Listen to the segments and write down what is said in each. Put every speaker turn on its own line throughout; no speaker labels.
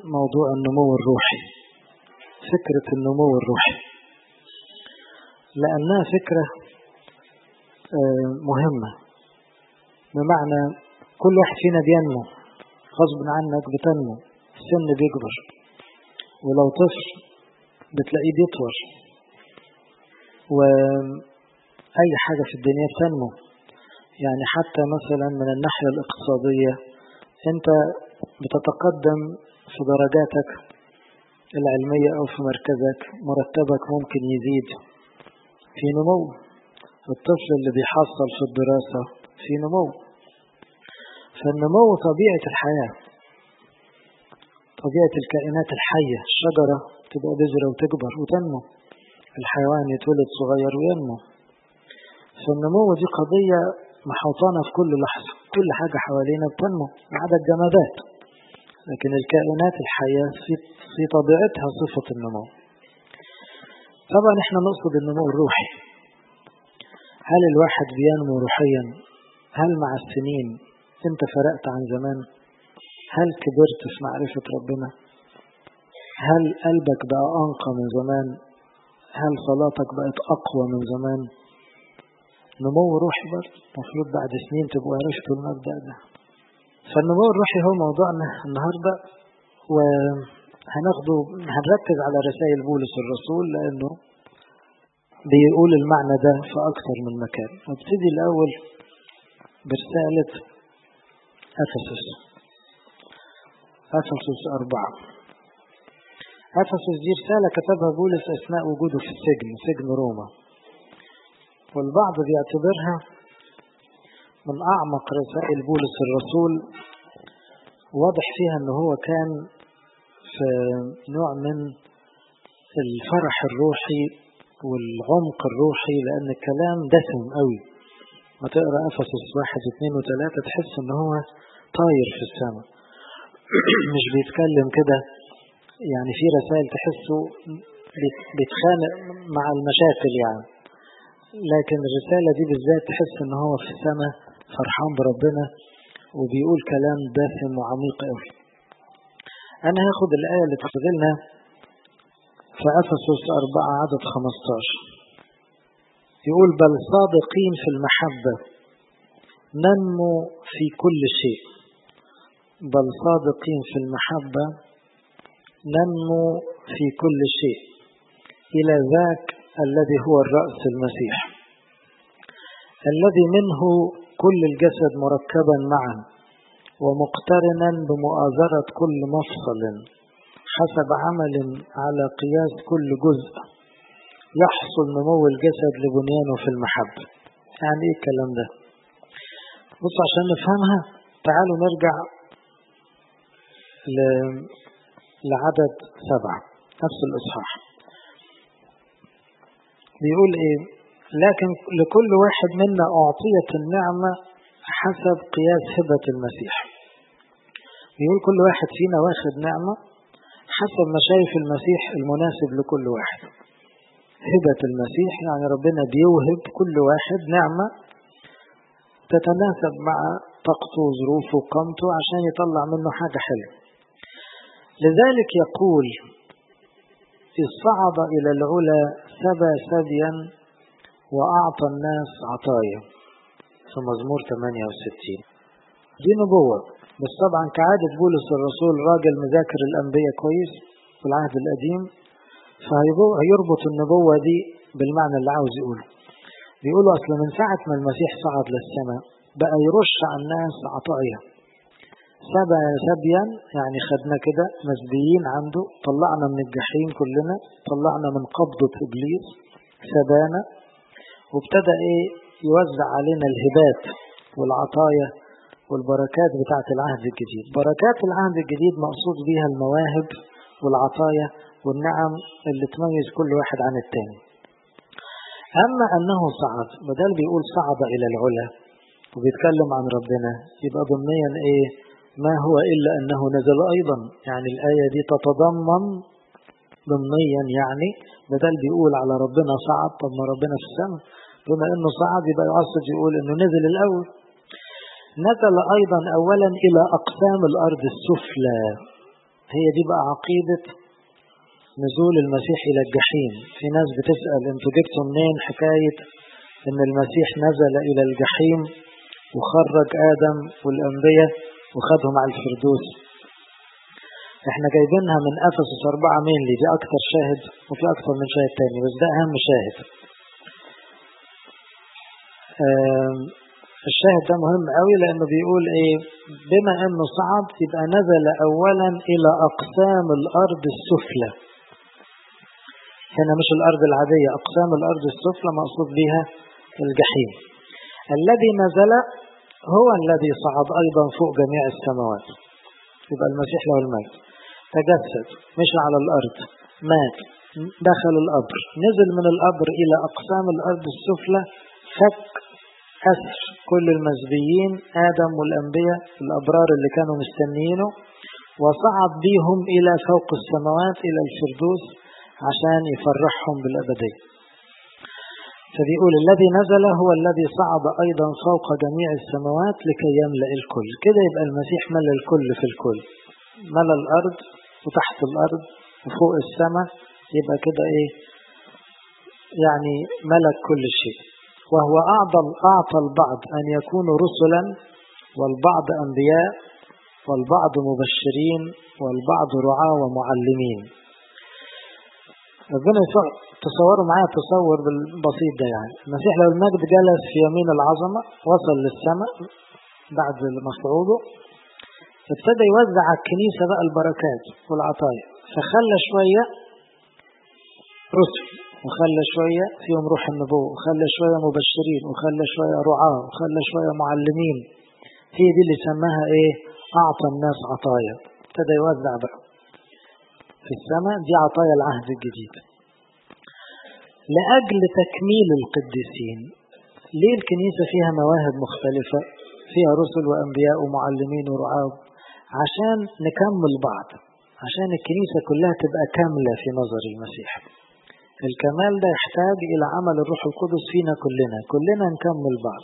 موضوع النمو الروحي فكرة النمو الروحي لأنها فكرة مهمة بمعنى كل واحد فينا بينمو غصب عنك بتنمو السن بيكبر ولو طفل بتلاقيه بيطول وأي حاجة في الدنيا بتنمو يعني حتى مثلا من الناحية الاقتصادية أنت بتتقدم في درجاتك العلمية أو في مركزك مرتبك ممكن يزيد في نمو الطفل اللي بيحصل في الدراسة في نمو فالنمو طبيعة الحياة طبيعة الكائنات الحية الشجرة تبقى بذرة وتكبر وتنمو الحيوان يتولد صغير وينمو فالنمو دي قضية محوطانة في كل لحظة كل حاجة حوالينا بتنمو ما عدا الجمادات لكن الكائنات الحية في, في طبيعتها صفة النمو طبعا احنا نقصد النمو الروحي هل الواحد بينمو روحيا هل مع السنين انت فرقت عن زمان هل كبرت في معرفة ربنا هل قلبك بقى أنقى من زمان هل صلاتك بقت أقوى من زمان نمو روحي برضه المفروض بعد سنين تبقوا عرفتوا المبدأ ده فالنمو الروحي هو موضوعنا النهاردة وهناخده هنركز على رسائل بولس الرسول لأنه بيقول المعنى ده في أكثر من مكان ابتدي الأول برسالة أفسس أفسس أربعة أفسس دي رسالة كتبها بولس أثناء وجوده في السجن سجن روما والبعض بيعتبرها من أعمق رسائل بولس الرسول واضح فيها أنه هو كان في نوع من الفرح الروحي والعمق الروحي لأن الكلام دسم قوي ما تقرأ أفسس واحد واثنين وثلاثة تحس أن هو طاير في السماء مش بيتكلم كده يعني في رسائل تحسه بيتخانق مع المشاكل يعني لكن الرسالة دي بالذات تحس ان هو في السماء فرحان بربنا وبيقول كلام دسم وعميق قوي انا هاخد الآية اللي تخذلنا في أفسس أربعة عدد 15 يقول بل صادقين في المحبة ننمو في كل شيء بل صادقين في المحبة ننمو في كل شيء إلى ذاك الذي هو الرأس المسيح الذي منه كل الجسد مركبا معا ومقترنا بمؤازرة كل مفصل حسب عمل على قياس كل جزء يحصل نمو الجسد لبنيانه في المحبة يعني ايه الكلام ده بص عشان نفهمها تعالوا نرجع ل... لعدد سبعة نفس الإصحاح بيقول ايه لكن لكل واحد منا أعطيت النعمة حسب قياس هبة المسيح بيقول كل واحد فينا واخد نعمة حسب ما شايف المسيح المناسب لكل واحد هبة المسيح يعني ربنا بيوهب كل واحد نعمة تتناسب مع طاقته وظروفه وقامته عشان يطلع منه حاجة حلوة لذلك يقول إذ صعد إلى العلا سبى سبيا وأعطى الناس عطايا في مزمور 68 دي نبوة بس طبعا كعادة بولس الرسول راجل مذاكر الأنبياء كويس في العهد القديم فهيربط النبوة دي بالمعنى اللي عاوز يقوله بيقولوا أصل من ساعة ما المسيح صعد للسماء بقى يرش على الناس عطايا سبع سبيا يعني خدنا كده مسبيين عنده طلعنا من الجحيم كلنا طلعنا من قبضة إبليس سبانا وابتدى إيه يوزع علينا الهبات والعطايا والبركات بتاعة العهد الجديد بركات العهد الجديد مقصود بيها المواهب والعطايا والنعم اللي تميز كل واحد عن التاني أما أنه صعد بدل بيقول صعد إلى العلا وبيتكلم عن ربنا يبقى ضمنيا إيه ما هو إلا أنه نزل أيضا يعني الآية دي تتضمن ضمنيا يعني بدل بيقول على ربنا صعد طب ما ربنا في السماء بما أنه صعد يبقى يقصد يقول أنه نزل الأول نزل أيضا أولا إلى أقسام الأرض السفلى هي دي بقى عقيدة نزول المسيح إلى الجحيم في ناس بتسأل انتوا جبتوا منين حكاية ان المسيح نزل إلى الجحيم وخرج آدم والأنبياء وخدهم على الفردوس احنا جايبينها من افسس أربعة مينلي دي أكتر شاهد وفي أكتر من شاهد تاني بس ده أهم شاهد الشاهد ده مهم قوي لأنه بيقول إيه بما أنه صعد يبقى نزل أولا إلى أقسام الأرض السفلى هنا مش الأرض العادية أقسام الأرض السفلى مقصود بها الجحيم الذي نزل هو الذي صعد أيضا فوق جميع السماوات يبقى المسيح له المجد تجسد مش على الأرض مات دخل القبر نزل من القبر إلى أقسام الأرض السفلى فك أسر كل المسبيين آدم والأنبياء الأبرار اللي كانوا مستنيينه وصعد بيهم إلى فوق السماوات إلى الفردوس عشان يفرحهم بالأبدية فبيقول الذي نزل هو الذي صعد أيضا فوق جميع السماوات لكي يملأ الكل كده يبقى المسيح ملأ الكل في الكل ملأ الأرض وتحت الأرض وفوق السماء يبقى كده إيه يعني ملك كل شيء وهو أعطى أعطى البعض أن يكونوا رسلا والبعض أنبياء والبعض مبشرين والبعض رعاة ومعلمين ربنا يسوع تصوروا معايا تصور بالبسيط ده يعني المسيح لو المجد جلس في يمين العظمة وصل للسماء بعد مصعوده ابتدى يوزع على الكنيسة بقى البركات والعطايا فخلى شوية رسل وخلى شوية فيهم روح النبوة وخلى شوية مبشرين وخلى شوية رعاة وخلى شوية معلمين هي دي اللي سماها ايه أعطى الناس عطايا ابتدى يوزع بقى في السماء دي عطايا العهد الجديد لأجل تكميل القديسين ليه الكنيسة فيها مواهب مختلفة فيها رسل وأنبياء ومعلمين ورعاة عشان نكمل بعض عشان الكنيسة كلها تبقى كاملة في نظر المسيح الكمال ده يحتاج إلى عمل الروح القدس فينا كلنا كلنا نكمل بعض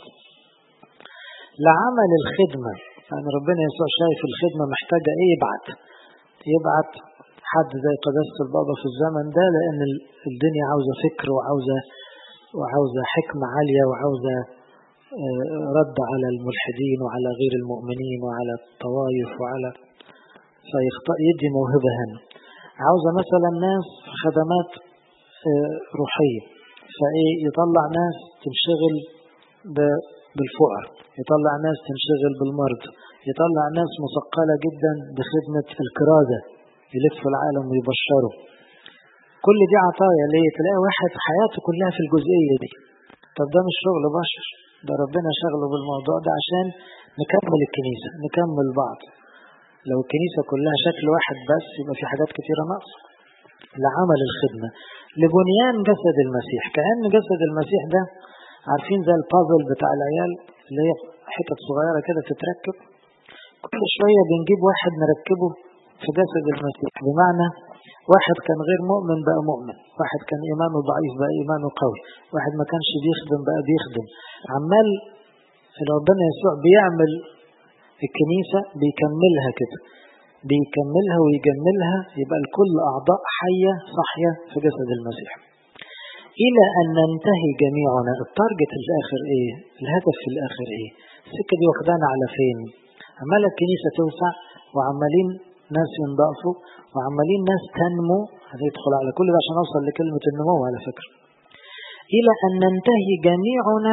لعمل الخدمة يعني ربنا يسوع شايف الخدمة محتاجة إيه يبعت يبعت حد زي قداسة البابا في الزمن ده لأن الدنيا عاوزة فكر وعاوزة وعاوزة حكمة عالية وعاوزة رد على الملحدين وعلى غير المؤمنين وعلى الطوائف وعلى فيخطأ يدي موهبة هنا عاوزة مثلا ناس خدمات روحية فإيه يطلع ناس تنشغل بالفقر يطلع ناس تنشغل بالمرض يطلع ناس مثقلة جدا بخدمة الكرازة يلفوا العالم ويبشروا كل دي عطايا ليه تلاقي واحد حياته كلها في الجزئية دي طب ده مش شغل بشر ده ربنا شغله بالموضوع ده عشان نكمل الكنيسة نكمل بعض لو الكنيسة كلها شكل واحد بس يبقى في حاجات كثيرة ناقصة لعمل الخدمة لبنيان جسد المسيح كأن جسد المسيح ده عارفين زي البازل بتاع العيال اللي هي حتت صغيرة كده تتركب كل شوية بنجيب واحد نركبه في جسد المسيح بمعنى واحد كان غير مؤمن بقى مؤمن واحد كان إيمانه ضعيف بقى إيمانه قوي واحد ما كانش بيخدم بقى بيخدم عمال ربنا يسوع بيعمل الكنيسة بيكملها كده بيكملها ويجملها يبقى الكل أعضاء حية صحية في جسد المسيح إلى أن ننتهي جميعنا التارجت الآخر إيه الهدف في الآخر إيه السكة دي واخدانا على فين عمالة الكنيسة توسع وعمالين ناس ينضافوا وعمالين ناس تنمو هتدخل على كل ده عشان أوصل لكلمة النمو على فكرة إلى أن ننتهي جميعنا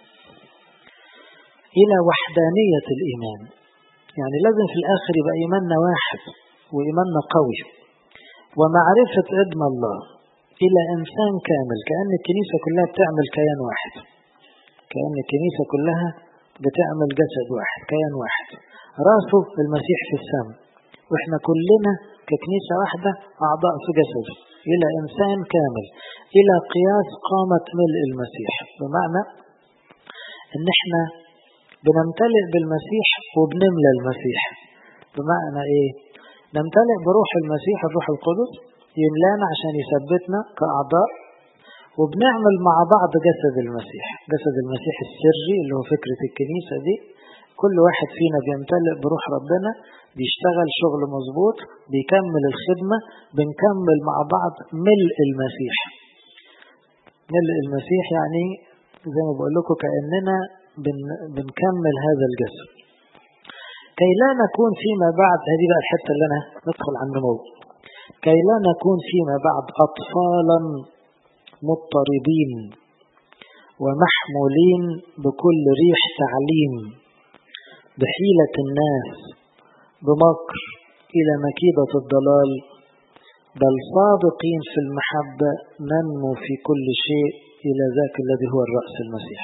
إلى وحدانية الإيمان يعني لازم في الآخر يبقى إيماننا واحد وإيماننا قوي ومعرفة ابن الله إلى إنسان كامل كأن الكنيسة كلها بتعمل كيان واحد كأن الكنيسة كلها بتعمل جسد واحد كيان واحد راسه المسيح في السماء وإحنا كلنا ككنيسة واحدة أعضاء في جسده إلى إنسان كامل إلى قياس قامة ملء المسيح بمعنى إن إحنا بنمتلئ بالمسيح وبنملى المسيح بمعنى إيه؟ نمتلئ بروح المسيح الروح القدس يملانا عشان يثبتنا كأعضاء وبنعمل مع بعض جسد المسيح جسد المسيح السري اللي هو فكرة الكنيسة دي كل واحد فينا بيمتلئ بروح ربنا بيشتغل شغل مظبوط بيكمل الخدمة بنكمل مع بعض ملء المسيح ملء المسيح يعني زي ما بقول لكم كأننا بن بنكمل هذا الجسد كي لا نكون فيما بعد هذه بقى الحتة اللي أنا ندخل عن النمو كي لا نكون فيما بعد أطفالا مضطربين ومحمولين بكل ريح تعليم بحيلة الناس بمكر إلى مكيدة الضلال بل صادقين في المحبة ننمو في كل شيء إلى ذاك الذي هو الرأس المسيح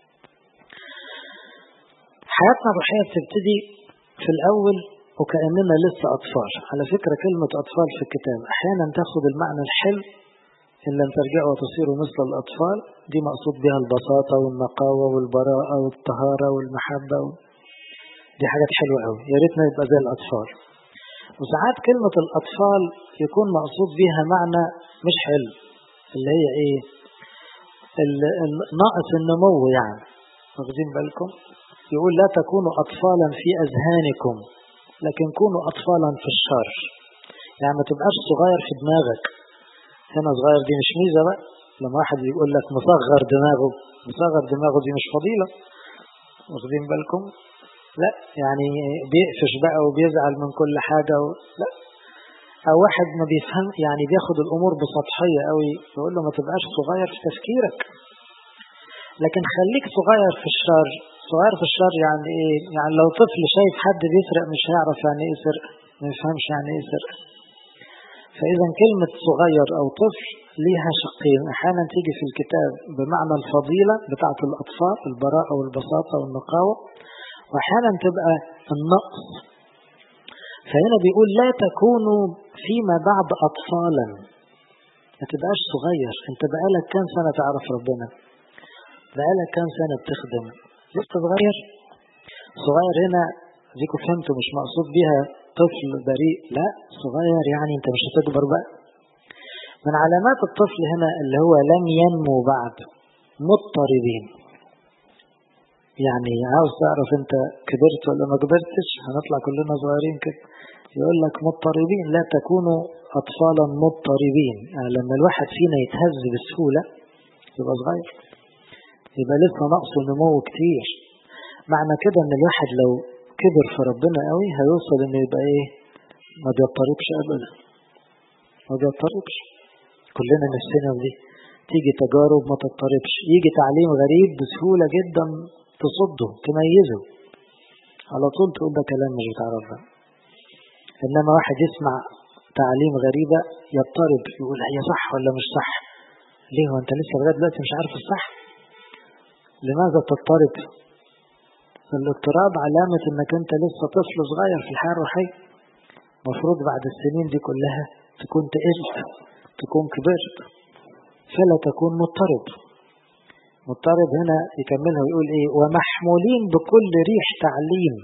حياتنا الروحية بتبتدي في الأول وكأننا لسه أطفال على فكرة كلمة أطفال في الكتاب أحيانا تاخد المعنى الحلو إن لم ترجعوا وتصيروا مثل الأطفال دي مقصود بها البساطة والنقاوة والبراءة والطهارة والمحبة و... دي حاجات حلوة قوي يا ريتنا يبقى زي الأطفال وساعات كلمة الأطفال يكون مقصود بها معنى مش حلو اللي هي إيه ناقص النمو يعني واخدين بالكم يقول لا تكونوا أطفالا في أذهانكم لكن كونوا أطفالا في الشر يعني ما تبقاش صغير في دماغك هنا صغير دي مش ميزة بقى لما واحد يقول لك مصغر دماغه مصغر دماغه دي مش فضيلة واخدين بالكم لا يعني بيقفش بقى وبيزعل من كل حاجة و... لا أو واحد ما بيفهم يعني بياخد الأمور بسطحية قوي يقول له ما تبقاش صغير في تفكيرك لكن خليك صغير في الشر صغير في الشر يعني ايه يعني لو طفل شايف حد بيسرق مش هيعرف يعني ايه سرق ما يفهمش يعني ايه سرق فاذا كلمة صغير او طفل ليها شقين احيانا تيجي في الكتاب بمعنى الفضيلة بتاعة الاطفال البراءة والبساطة والنقاوة واحيانا تبقى النقص فهنا بيقول لا تكونوا فيما بعد اطفالا ما تبقاش صغير انت بقالك كام سنة تعرف ربنا بقالك كام سنة بتخدم لسه صغير صغير هنا ديكوا فهمتوا مش مقصود بيها طفل بريء لا صغير يعني انت مش هتكبر بقى من علامات الطفل هنا اللي هو لم ينمو بعد مضطربين يعني عاوز تعرف انت كبرت ولا ما كبرتش هنطلع كلنا صغيرين كده يقول لك مضطربين لا تكونوا اطفالا مضطربين يعني لما الواحد فينا يتهز بسهوله يبقى صغير يبقى لسه ناقصه نمو كتير معنى كده ان الواحد لو كبر في ربنا قوي هيوصل انه يبقى ايه ما بيضطربش ابدا ما بيضطربش كلنا نفسنا دي تيجي تجارب ما تضطربش يجي تعليم غريب بسهولة جدا تصده تميزه على طول تقول ده كلام مش بتاع ربنا انما واحد يسمع تعليم غريبة يضطرب يقول هي صح ولا مش صح ليه وانت لسه لغايه دلوقتي مش عارف الصح لماذا تضطرب الاضطراب علامة انك انت لسه طفل صغير في الحياة الروحية المفروض بعد السنين دي كلها تكون تقلت تكون كبرت فلا تكون مضطرب مضطرب هنا يكملها ويقول ايه ومحمولين بكل ريح تعليم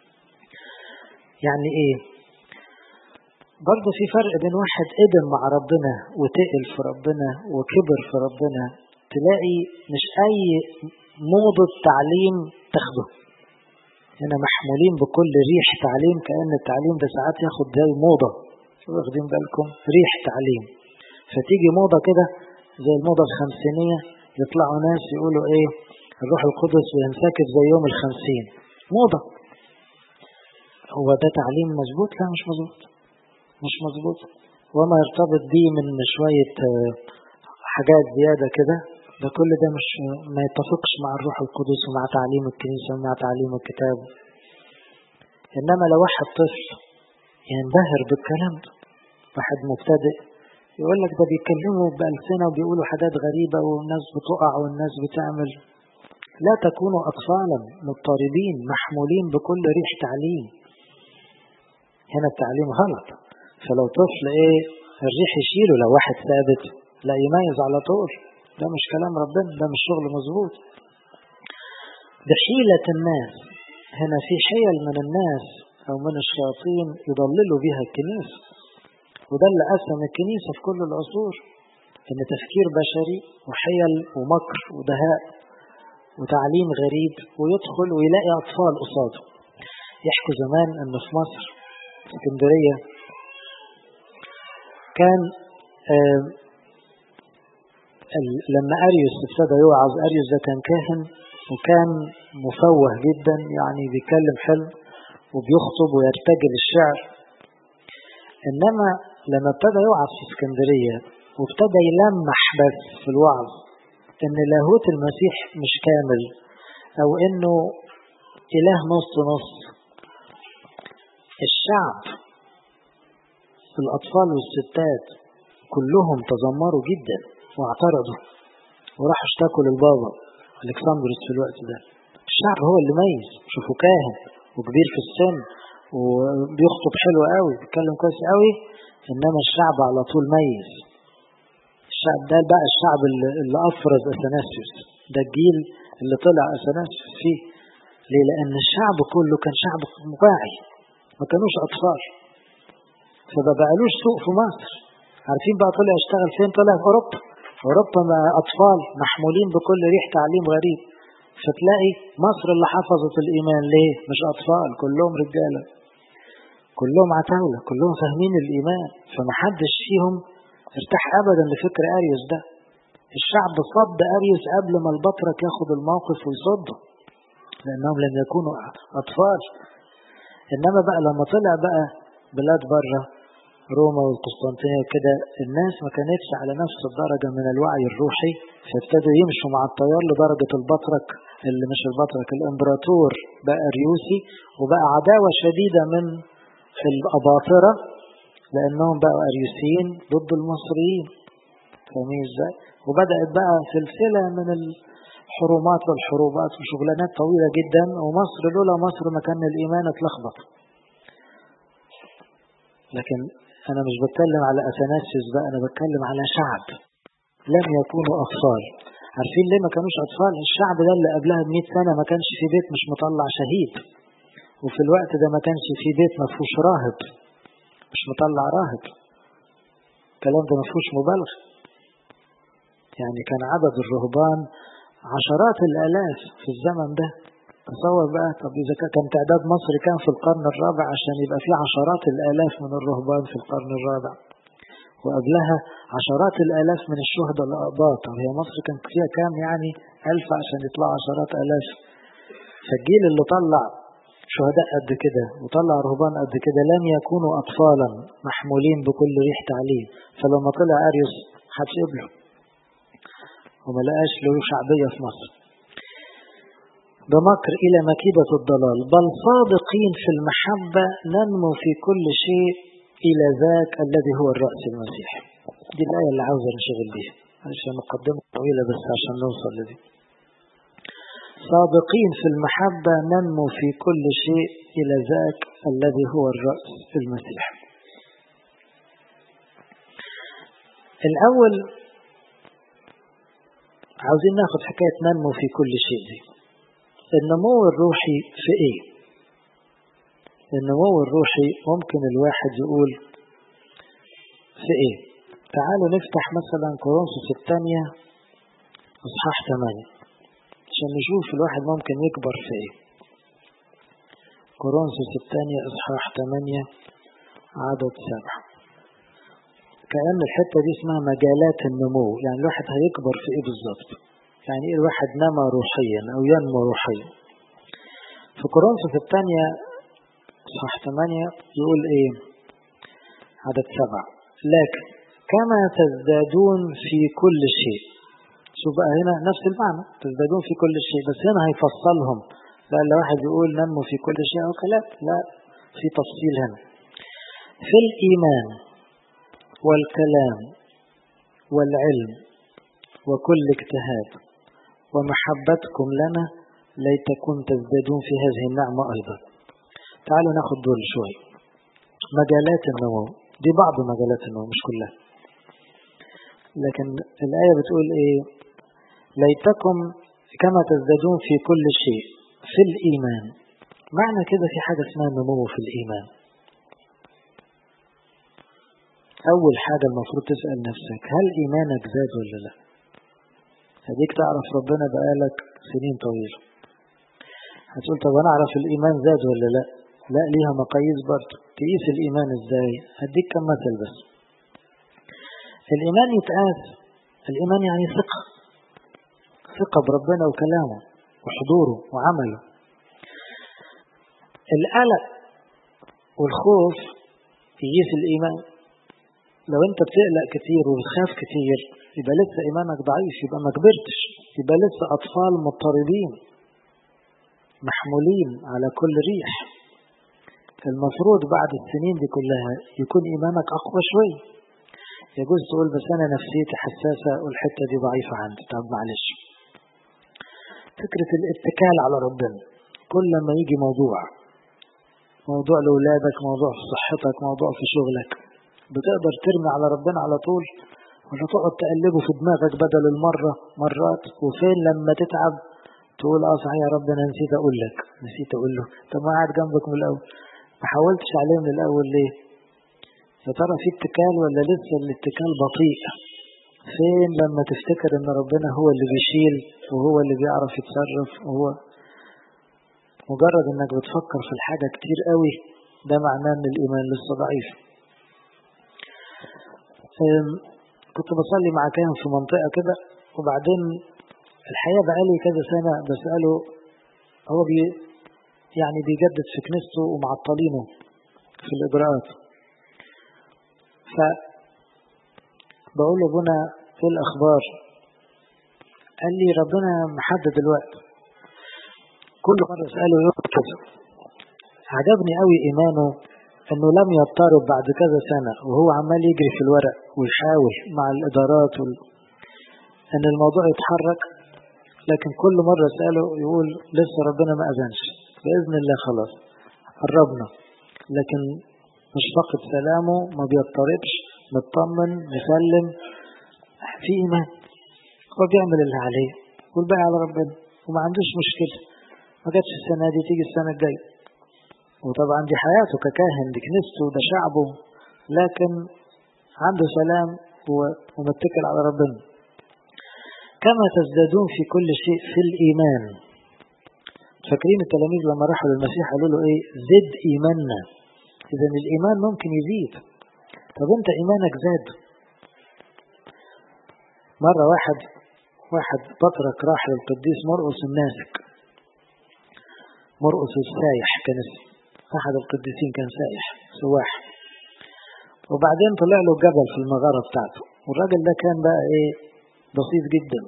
يعني ايه برضه في فرق بين واحد قدم مع ربنا وتقل في ربنا وكبر في ربنا تلاقي مش اي موضة تعليم تاخده هنا محمولين بكل ريح تعليم كأن التعليم ده ساعات ياخد زي موضة واخدين بالكم ريح تعليم فتيجي موضة كده زي الموضة الخمسينية يطلعوا ناس يقولوا ايه الروح القدس ينسكب زي يوم الخمسين موضة هو ده تعليم مظبوط لا مش مظبوط مش مظبوط وما يرتبط بيه من شوية حاجات زيادة كده ده كل ده مش ما يتفقش مع الروح القدس ومع تعليم الكنيسة ومع تعليم الكتاب إنما لو واحد طفل ينبهر بالكلام ده واحد مبتدئ يقول لك ده بيتكلموا بألسنة وبيقولوا حاجات غريبة والناس بتقع والناس بتعمل لا تكونوا أطفالا مضطربين محمولين بكل ريح تعليم هنا التعليم غلط فلو طفل ايه الريح يشيله لو واحد ثابت لا يميز على طول ده مش كلام ربنا ده مش شغل مظبوط بحيلة الناس هنا في حيل من الناس أو من الشياطين يضللوا بها الكنيسة وده اللي قسم الكنيسة في كل العصور إن تفكير بشري وحيل ومكر ودهاء وتعليم غريب ويدخل ويلاقي أطفال قصاده يحكوا زمان إن في مصر اسكندرية كان آه لما أريوس ابتدى يوعظ أريوس ده كان كاهن وكان مفوه جدا يعني بيتكلم حلو وبيخطب ويرتجل الشعر إنما لما ابتدى يوعظ في اسكندرية وابتدى يلمح بس في الوعظ إن لاهوت المسيح مش كامل أو إنه إله نص نص الشعب الأطفال والستات كلهم تذمروا جدا واعترضوا وراحوا اشتكوا للبابا الكسندروس في الوقت ده الشعب هو اللي ميز شوفوا كاهن وكبير في السن وبيخطب حلو قوي بيتكلم كويس قوي انما الشعب على طول ميز الشعب ده بقى الشعب اللي, اللي افرز اثناسيوس ده الجيل اللي طلع اثناسيوس فيه ليه لان الشعب كله كان شعب واعي ما كانوش اطفال فما بقالوش سوق في مصر عارفين بقى طلع يشتغل فين طلع في اوروبا اوروبا مع اطفال محمولين بكل ريح تعليم غريب فتلاقي مصر اللي حفظت الايمان ليه مش اطفال كلهم رجاله كلهم عتاولة كلهم فاهمين الايمان فمحدش فيهم ارتاح ابدا لفكر اريوس ده الشعب صد اريوس قبل ما البطرك ياخد الموقف ويصده لانهم لم يكونوا اطفال انما بقى لما طلع بقى بلاد بره روما والقسطنطينية كده الناس ما كانتش على نفس الدرجة من الوعي الروحي فابتدوا يمشوا مع التيار لدرجة البطرك اللي مش البطرك الامبراطور بقى اريوسي وبقى عداوة شديدة من الأباطرة لأنهم بقوا أريوسيين ضد المصريين فاهمين ازاي؟ وبدأت بقى سلسلة من الحرومات والحروبات وشغلانات طويلة جدا ومصر لولا مصر ما كان الإيمان اتلخبط لكن أنا مش بتكلم على أثناسيوس بقى أنا بتكلم على شعب لم يكونوا أطفال عارفين ليه ما كانوش أطفال الشعب ده اللي قبلها ب 100 سنة ما كانش في بيت مش مطلع شهيد وفي الوقت ده ما كانش في بيت ما فيهوش راهب مش مطلع راهب الكلام ده ما فيهوش مبالغة يعني كان عدد الرهبان عشرات الآلاف في الزمن ده تصور بقى طب إذا كان تعداد مصر كان في القرن الرابع عشان يبقى في عشرات الآلاف من الرهبان في القرن الرابع وقبلها عشرات الآلاف من الشهداء الأقباط طب هي مصر كان فيها كام يعني ألف عشان يطلع عشرات آلاف فالجيل اللي طلع شهداء قد كده وطلع رهبان قد كده لم يكونوا أطفالا محمولين بكل ريح تعليم فلما طلع أريوس محدش قبله وما لقاش له شعبية في مصر بمكر إلى مكيدة الضلال بل صادقين في المحبة ننمو في كل شيء إلى ذاك الذي هو الرأس المسيح دي الآية اللي عاوز نشغل بيها عشان مقدمة طويلة بس عشان نوصل لدي صادقين في المحبة ننمو في كل شيء إلى ذاك الذي هو الرأس المسيح الأول عاوزين ناخد حكاية ننمو في كل شيء دي النمو الروحي في ايه النمو الروحي ممكن الواحد يقول في ايه تعالوا نفتح مثلا كورنثوس الثانية اصحاح 8 عشان نشوف الواحد ممكن يكبر في ايه كورنثوس الثانية اصحاح 8 عدد سبعة كأن الحتة دي اسمها مجالات النمو يعني الواحد هيكبر في ايه بالظبط يعني ايه الواحد نما روحيا او ينمو روحيا في كورنثوس الثانية صح 8 يقول ايه عدد سبعة لكن كما تزدادون في كل شيء شوف بقى هنا نفس المعنى تزدادون في كل شيء بس هنا هيفصلهم لأن واحد يقول نمو في كل شيء أو كلام لا في تفصيل هنا في الإيمان والكلام والعلم وكل اجتهاد ومحبتكم لنا ليتكن تزدادون في هذه النعمة أيضا تعالوا ناخد دول شوي مجالات النمو دي بعض مجالات النمو مش كلها لكن الآية بتقول إيه ليتكم كما تزدادون في كل شيء في الإيمان معنى كده في حاجة اسمها النمو في الإيمان أول حاجة المفروض تسأل نفسك هل إيمانك زاد ولا لا هديك تعرف ربنا بقالك سنين طويلة هتقول طب أنا أعرف الإيمان زاد ولا لا لا ليها مقاييس برضه تقيس الإيمان إزاي هديك كم مثل بس الإيمان يتقاس الإيمان يعني ثقة ثقة بربنا وكلامه وحضوره وعمله القلق والخوف يقيس الإيمان لو أنت بتقلق كتير وبتخاف كتير يبقى لسه إيمانك ضعيف يبقى ما كبرتش يبقى لسه أطفال مضطربين محمولين على كل ريح المفروض بعد السنين دي كلها يكون إيمانك أقوى شوية يجوز تقول بس أنا نفسيتي حساسة والحتة دي ضعيفة عندي طب معلش فكرة الاتكال على ربنا كل ما يجي موضوع موضوع لأولادك موضوع في صحتك موضوع في شغلك بتقدر ترمي على ربنا على طول ولا تقعد تقلبه في دماغك بدل المرة مرات وفين لما تتعب تقول اه صحيح يا رب انا نسيت اقول لك نسيت اقول له طب ما قاعد جنبك من الاول ما حاولتش عليه من الاول ليه يا ترى في اتكال ولا لسه الاتكال بطيء فين لما تفتكر ان ربنا هو اللي بيشيل وهو اللي بيعرف يتصرف وهو مجرد انك بتفكر في الحاجة كتير قوي ده معناه ان الايمان لسه ضعيف كنت بصلي مع كاهن في منطقة كده وبعدين الحقيقة بقالي كذا سنة بسأله هو بي يعني بيجدد في كنيسته ومعطلينه في الإجراءات ف بقول له ابونا ايه الأخبار قال لي ربنا محدد الوقت كل مرة أسأله يقول كده عجبني قوي إيمانه انه لم يضطرب بعد كذا سنة وهو عمال يجري في الورق ويحاول مع الادارات وال... ان الموضوع يتحرك لكن كل مرة اسأله يقول لسه ربنا ما اذنش بإذن الله خلاص قربنا لكن مش فقد سلامه ما بيضطربش مطمن مسلم في ايمان هو بيعمل اللي عليه والباقي على ربنا وما عندوش مشكلة ما جاتش السنة دي تيجي السنة الجاية وطبعا دي حياته ككاهن دي كنيسته ده شعبه لكن عنده سلام ومتكل على ربنا كما تزدادون في كل شيء في الإيمان فاكرين التلاميذ لما راحوا للمسيح قالوا له ايه زد إيماننا إذا الإيمان ممكن يزيد طب أنت إيمانك زاد مرة واحد واحد بطرك راح للقديس مرقس الناسك مرقس السايح كان اسمه أحد القديسين كان سائح سواح وبعدين طلع له جبل في المغارة بتاعته والراجل ده كان بقى ايه بسيط جدا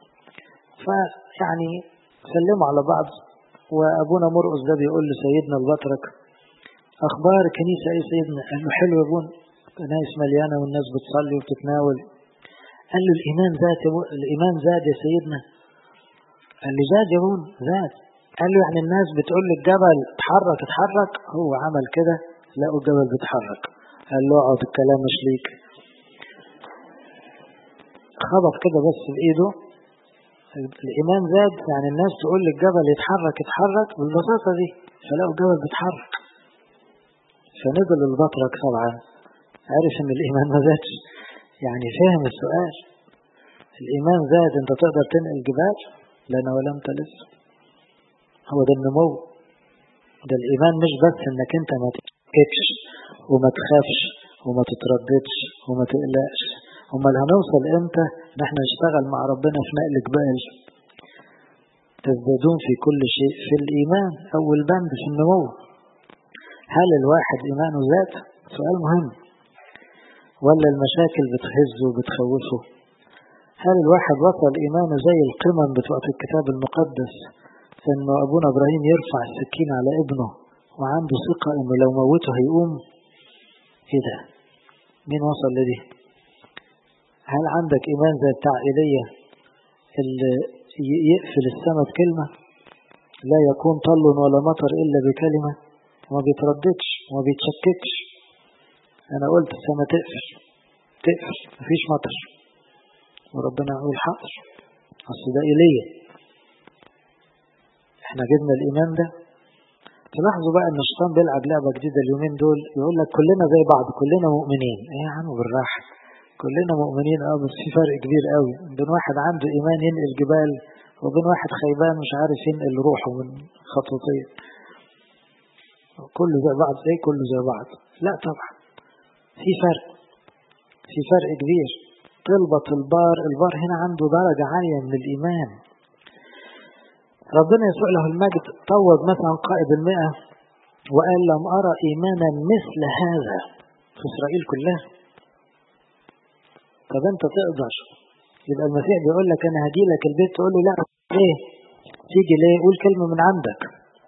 فيعني سلموا على بعض وابونا مرقس ده بيقول لسيدنا البطرك اخبار الكنيسة ايه سيدنا قال له حلو يا ابونا كنايس مليانة والناس بتصلي وبتتناول قال له الايمان زاد يا الايمان زاد يا سيدنا قال له زاد يا ابونا زاد قال له يعني الناس بتقول للجبل اتحرك اتحرك هو عمل كده لقوا الجبل بيتحرك قال له اقعد الكلام مش ليك خبط كده بس بايده الايمان زاد يعني الناس تقول للجبل يتحرك يتحرك بالبساطه دي فلقوا الجبل بيتحرك فنزل البطرك طبعا عرف ان الايمان ما زادش يعني فهم السؤال الايمان زاد انت تقدر تنقل جبال لنا ولم تلف هو ده النمو ده الإيمان مش بس إنك أنت ما تتكتش وما تخافش وما تترددش وما تقلقش أمال هنوصل إمتى إن إحنا نشتغل مع ربنا في نقل جبال تزدادون في كل شيء في الإيمان أول بند في النمو هل الواحد إيمانه زاد؟ سؤال مهم ولا المشاكل بتهزه وبتخوفه؟ هل الواحد وصل إيمانه زي القمم بتوع الكتاب المقدس انه ابونا ابراهيم يرفع السكين على ابنه وعنده ثقة انه لو موته هيقوم ايه ده مين وصل لدي هل عندك ايمان زي بتاع ايليا اللي يقفل السماء بكلمة لا يكون طل ولا مطر الا بكلمة وما بيترددش وما بيتشككش انا قلت السماء تقفل تقفل مفيش مطر وربنا يقول حاضر اصل ده ايليا احنا جبنا الايمان ده تلاحظوا بقى ان الشيطان بيلعب لعبه جديده اليومين دول يقول لك كلنا زي بعض كلنا مؤمنين ايه يا عم بالراحه كلنا مؤمنين اه بس في فرق كبير قوي بين واحد عنده ايمان ينقل جبال وبين واحد خيبان مش عارف ينقل روحه من خطوتين كله زي بعض زي كله زي بعض لا طبعا في فرق في فرق كبير طلبة البار البار هنا عنده درجة عالية من الإيمان ربنا يسوع له المجد طوب مثلا قائد المئة وقال لم أرى إيمانا مثل هذا في إسرائيل كلها طب أنت تقدر يبقى المسيح بيقول لك أنا هجي لك البيت تقول له لا ليه تيجي ليه قول كلمة من عندك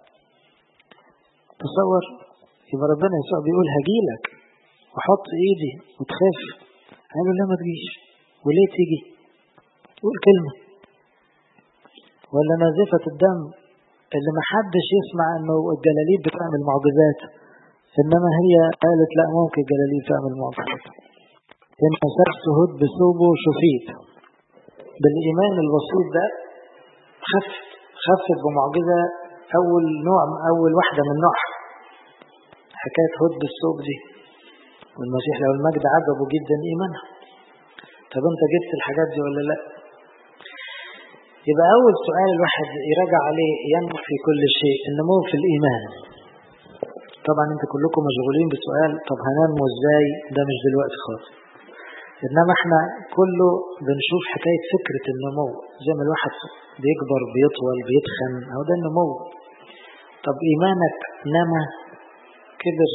تصور يبقى ربنا يسوع بيقول هجي لك وحط ايدي وتخاف قال له لا ما تجيش وليه تيجي قول كلمة ولا نازفة الدم اللي ما حدش يسمع انه الجلاليب بتعمل معجزات انما هي قالت لا ممكن الجلاليب تعمل معجزات ان مسكت هد بثوبه شفيت بالايمان البسيط ده خفت خفت بمعجزة اول نوع اول واحدة من نوعها حكاية هد بالثوب دي والمسيح لو المجد عجبه جدا ايمانها طب انت جبت الحاجات دي ولا لا يبقى اول سؤال الواحد يراجع عليه ينمو في كل شيء النمو في الايمان طبعا انت كلكم مشغولين بسؤال طب هننمو ازاي ده مش دلوقتي خالص انما احنا كله بنشوف حكاية فكرة النمو زي ما الواحد بيكبر بيطول بيتخن اهو ده النمو طب ايمانك نما كبر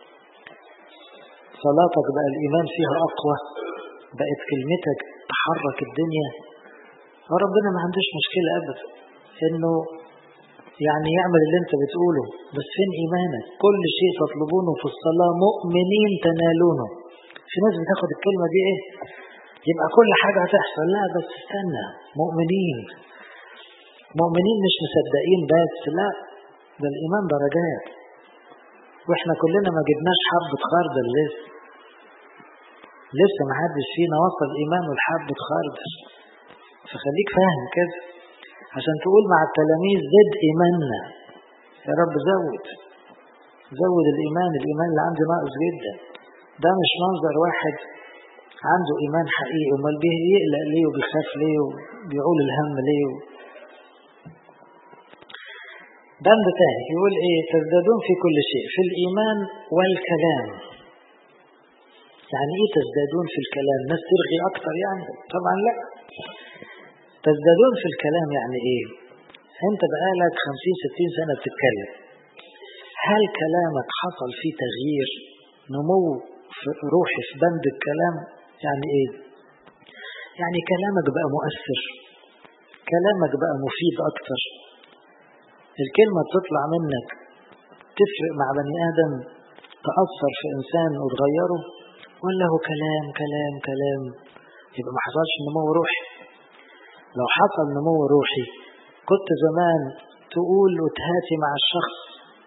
صلاتك بقى الإيمان فيها أقوى بقت كلمتك تحرك الدنيا وربنا ما عندوش مشكلة أبدا إنه يعني يعمل اللي أنت بتقوله بس فين إيمانك كل شيء تطلبونه في الصلاة مؤمنين تنالونه في ناس بتاخد الكلمة دي إيه يبقى كل حاجة هتحصل لا بس استنى مؤمنين مؤمنين مش مصدقين بس لا ده الإيمان درجات واحنا كلنا ما جبناش حبة خردل لسه لسه ما حدش فينا وصل ايمانه لحبة خردل فخليك فاهم كده عشان تقول مع التلاميذ زد ايماننا يا رب زود زود الايمان الايمان اللي عندي ناقص جدا ده مش منظر واحد عنده ايمان حقيقي امال بيه يقلق ليه وبيخاف ليه وبيعول الهم ليه بند تاني يقول ايه تزدادون في كل شيء في الايمان والكلام يعني ايه تزدادون في الكلام ناس ترغي اكتر يعني طبعا لا تزدادون في الكلام يعني ايه انت بقالك خمسين ستين سنة بتتكلم هل كلامك حصل فيه تغيير نمو في روحي في بند الكلام يعني ايه يعني كلامك بقى مؤثر كلامك بقى مفيد اكتر الكلمة بتطلع منك تفرق مع بني آدم تأثر في إنسان وتغيره ولا هو كلام كلام كلام يبقى ما حصلش نمو روحي لو حصل نمو روحي كنت زمان تقول وتهاتي مع الشخص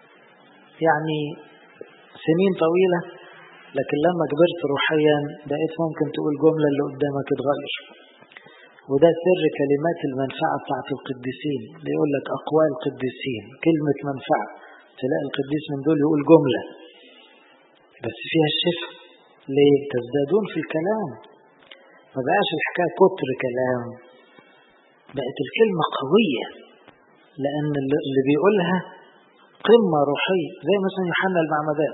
يعني سنين طويلة لكن لما كبرت روحيا بقيت ممكن تقول جملة اللي قدامك اتغير وده سر كلمات المنفعة بتاعت القديسين بيقول لك أقوال القديسين كلمة منفعة تلاقي القديس من دول يقول جملة بس فيها الشفاء ليه تزدادون في الكلام ما بقاش الحكاية كتر كلام بقت الكلمة قوية لأن اللي بيقولها قمة روحية زي مثلا يوحنا المعمدان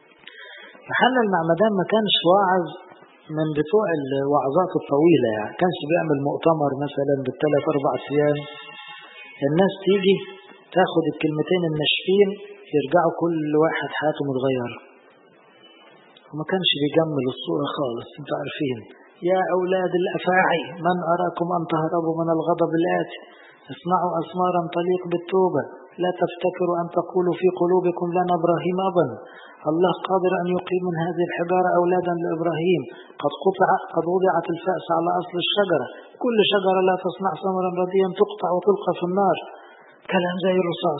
يوحنا المعمدان ما كانش واعظ من بتوع الوعظات الطويلة يعني كانش بيعمل مؤتمر مثلا بالثلاث أربع أيام الناس تيجي تاخد الكلمتين الناشفين يرجعوا كل واحد حياته متغيرة وما كانش بيجمل الصورة خالص انتوا عارفين يا أولاد الأفاعي من أراكم أن تهربوا من الغضب الآتي اصنعوا أسمارا تليق بالتوبة لا تفتكروا أن تقولوا في قلوبكم لنا إبراهيم أبا الله قادر أن يقيم من هذه الحجارة أولادا لإبراهيم قد قطع قد وضعت الفأس على أصل الشجرة كل شجرة لا تصنع ثمرا رديا تقطع وتلقى في النار كلام زي الرصاص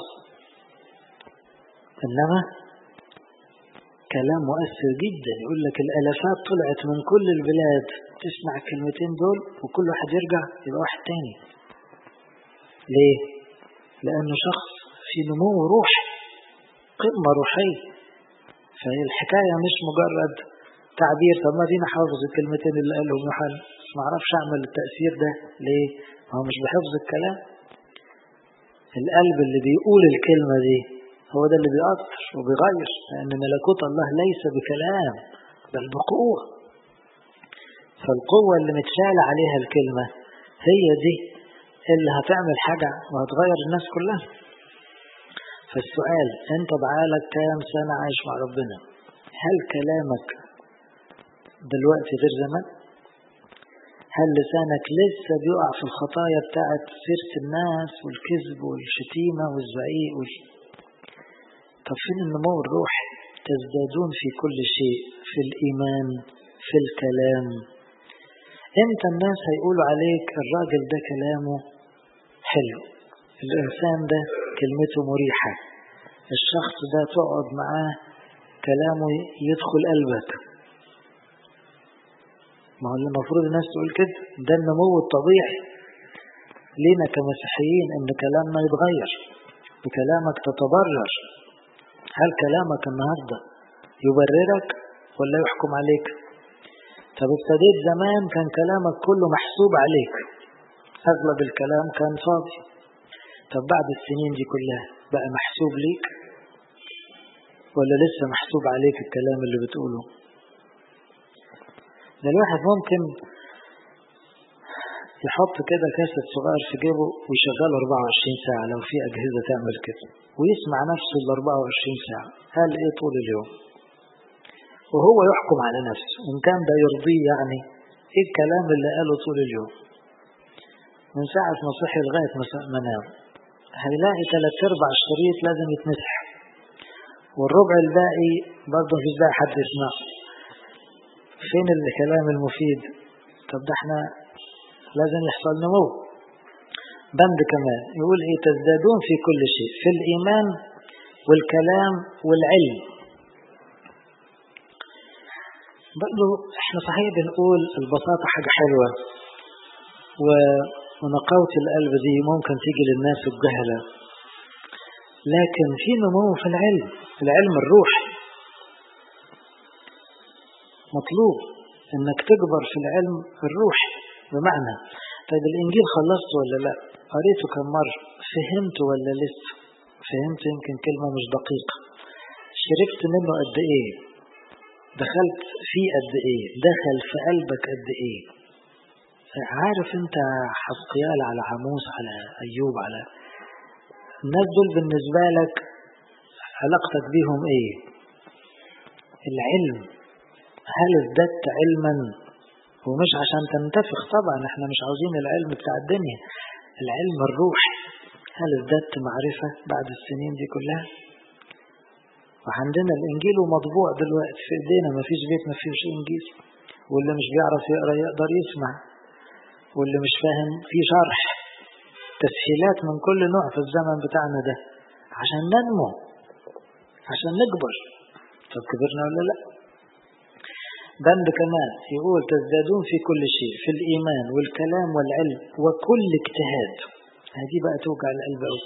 إنما كلام مؤثر جدا يقول لك الالافات طلعت من كل البلاد تسمع الكلمتين دول وكل واحد يرجع يبقى واحد تاني ليه لانه شخص في نمو روحي قمة روحية فهي الحكاية مش مجرد تعبير طب ما دينا حافظ الكلمتين اللي قالهم يوحنا بس ما اعرفش اعمل التأثير ده ليه ما هو مش بحفظ الكلام القلب اللي بيقول الكلمة دي هو ده اللي بيأثر وبيغير لأن ملكوت الله ليس بكلام بل بقوة فالقوة اللي متشال عليها الكلمة هي دي اللي هتعمل حاجة وهتغير الناس كلها فالسؤال انت بقالك كام سنة عايش مع ربنا هل كلامك دلوقتي غير زمان هل لسانك لسه بيقع في الخطايا بتاعت سيرة الناس والكذب والشتيمة والزعيق وال... طب فين النمو الروحي تزدادون في كل شيء في الإيمان في الكلام انت الناس هيقولوا عليك الراجل ده كلامه حلو الإنسان ده كلمته مريحة الشخص ده تقعد معاه كلامه يدخل قلبك ما هو المفروض الناس تقول كده ده النمو الطبيعي لينا كمسيحيين ان كلامنا يتغير بكلامك تتبرر هل كلامك النهاردة يبررك ولا يحكم عليك طب ابتديت زمان كان كلامك كله محسوب عليك اغلب الكلام كان فاضي طب بعد السنين دي كلها بقى محسوب ليك ولا لسه محسوب عليك الكلام اللي بتقوله ده الواحد ممكن يحط كده كاسة صغير في جيبه ويشغله 24 ساعة لو في أجهزة تعمل كده ويسمع نفسه ال 24 ساعة قال إيه طول اليوم وهو يحكم على نفسه إن كان ده يرضيه يعني إيه الكلام اللي قاله طول اليوم من ساعة ما صحي لغاية ما نام هيلاقي ثلاث أرباع الشريط لازم يتمسح والربع الباقي برضه مفيش داعي حد يسمعه فين الكلام المفيد طب ده احنا لازم يحصل نمو بند كمان يقول ايه تزدادون في كل شيء في الايمان والكلام والعلم برضه احنا صحيح بنقول البساطة حاجة حلوة ونقاوة القلب دي ممكن تيجي للناس الجهلة لكن في نمو في العلم في العلم الروحي مطلوب انك تكبر في العلم الروحي بمعنى طيب الانجيل خلصته ولا لا قريته كم مرة فهمته ولا لسه فهمت يمكن كلمة مش دقيقة شربت منه قد ايه دخلت فيه قد ايه دخل في قلبك قد ايه عارف انت حسقيال على عموس على ايوب على الناس دول بالنسبة لك علاقتك بيهم ايه العلم هل ازددت علما ومش عشان تنتفخ طبعا احنا مش عاوزين العلم بتاع الدنيا العلم الروحي هل ازددت معرفة بعد السنين دي كلها وعندنا الانجيل ومطبوع دلوقتي في ايدينا ما فيش بيت ما فيهوش انجيل واللي مش بيعرف يقرا يقدر يسمع واللي مش فاهم في شرح تسهيلات من كل نوع في الزمن بتاعنا ده عشان ننمو عشان نكبر طب كبرنا ولا لا بند كمان يقول تزدادون في كل شيء في الإيمان والكلام والعلم وكل اجتهاد هذه بقى توقع القلب أوي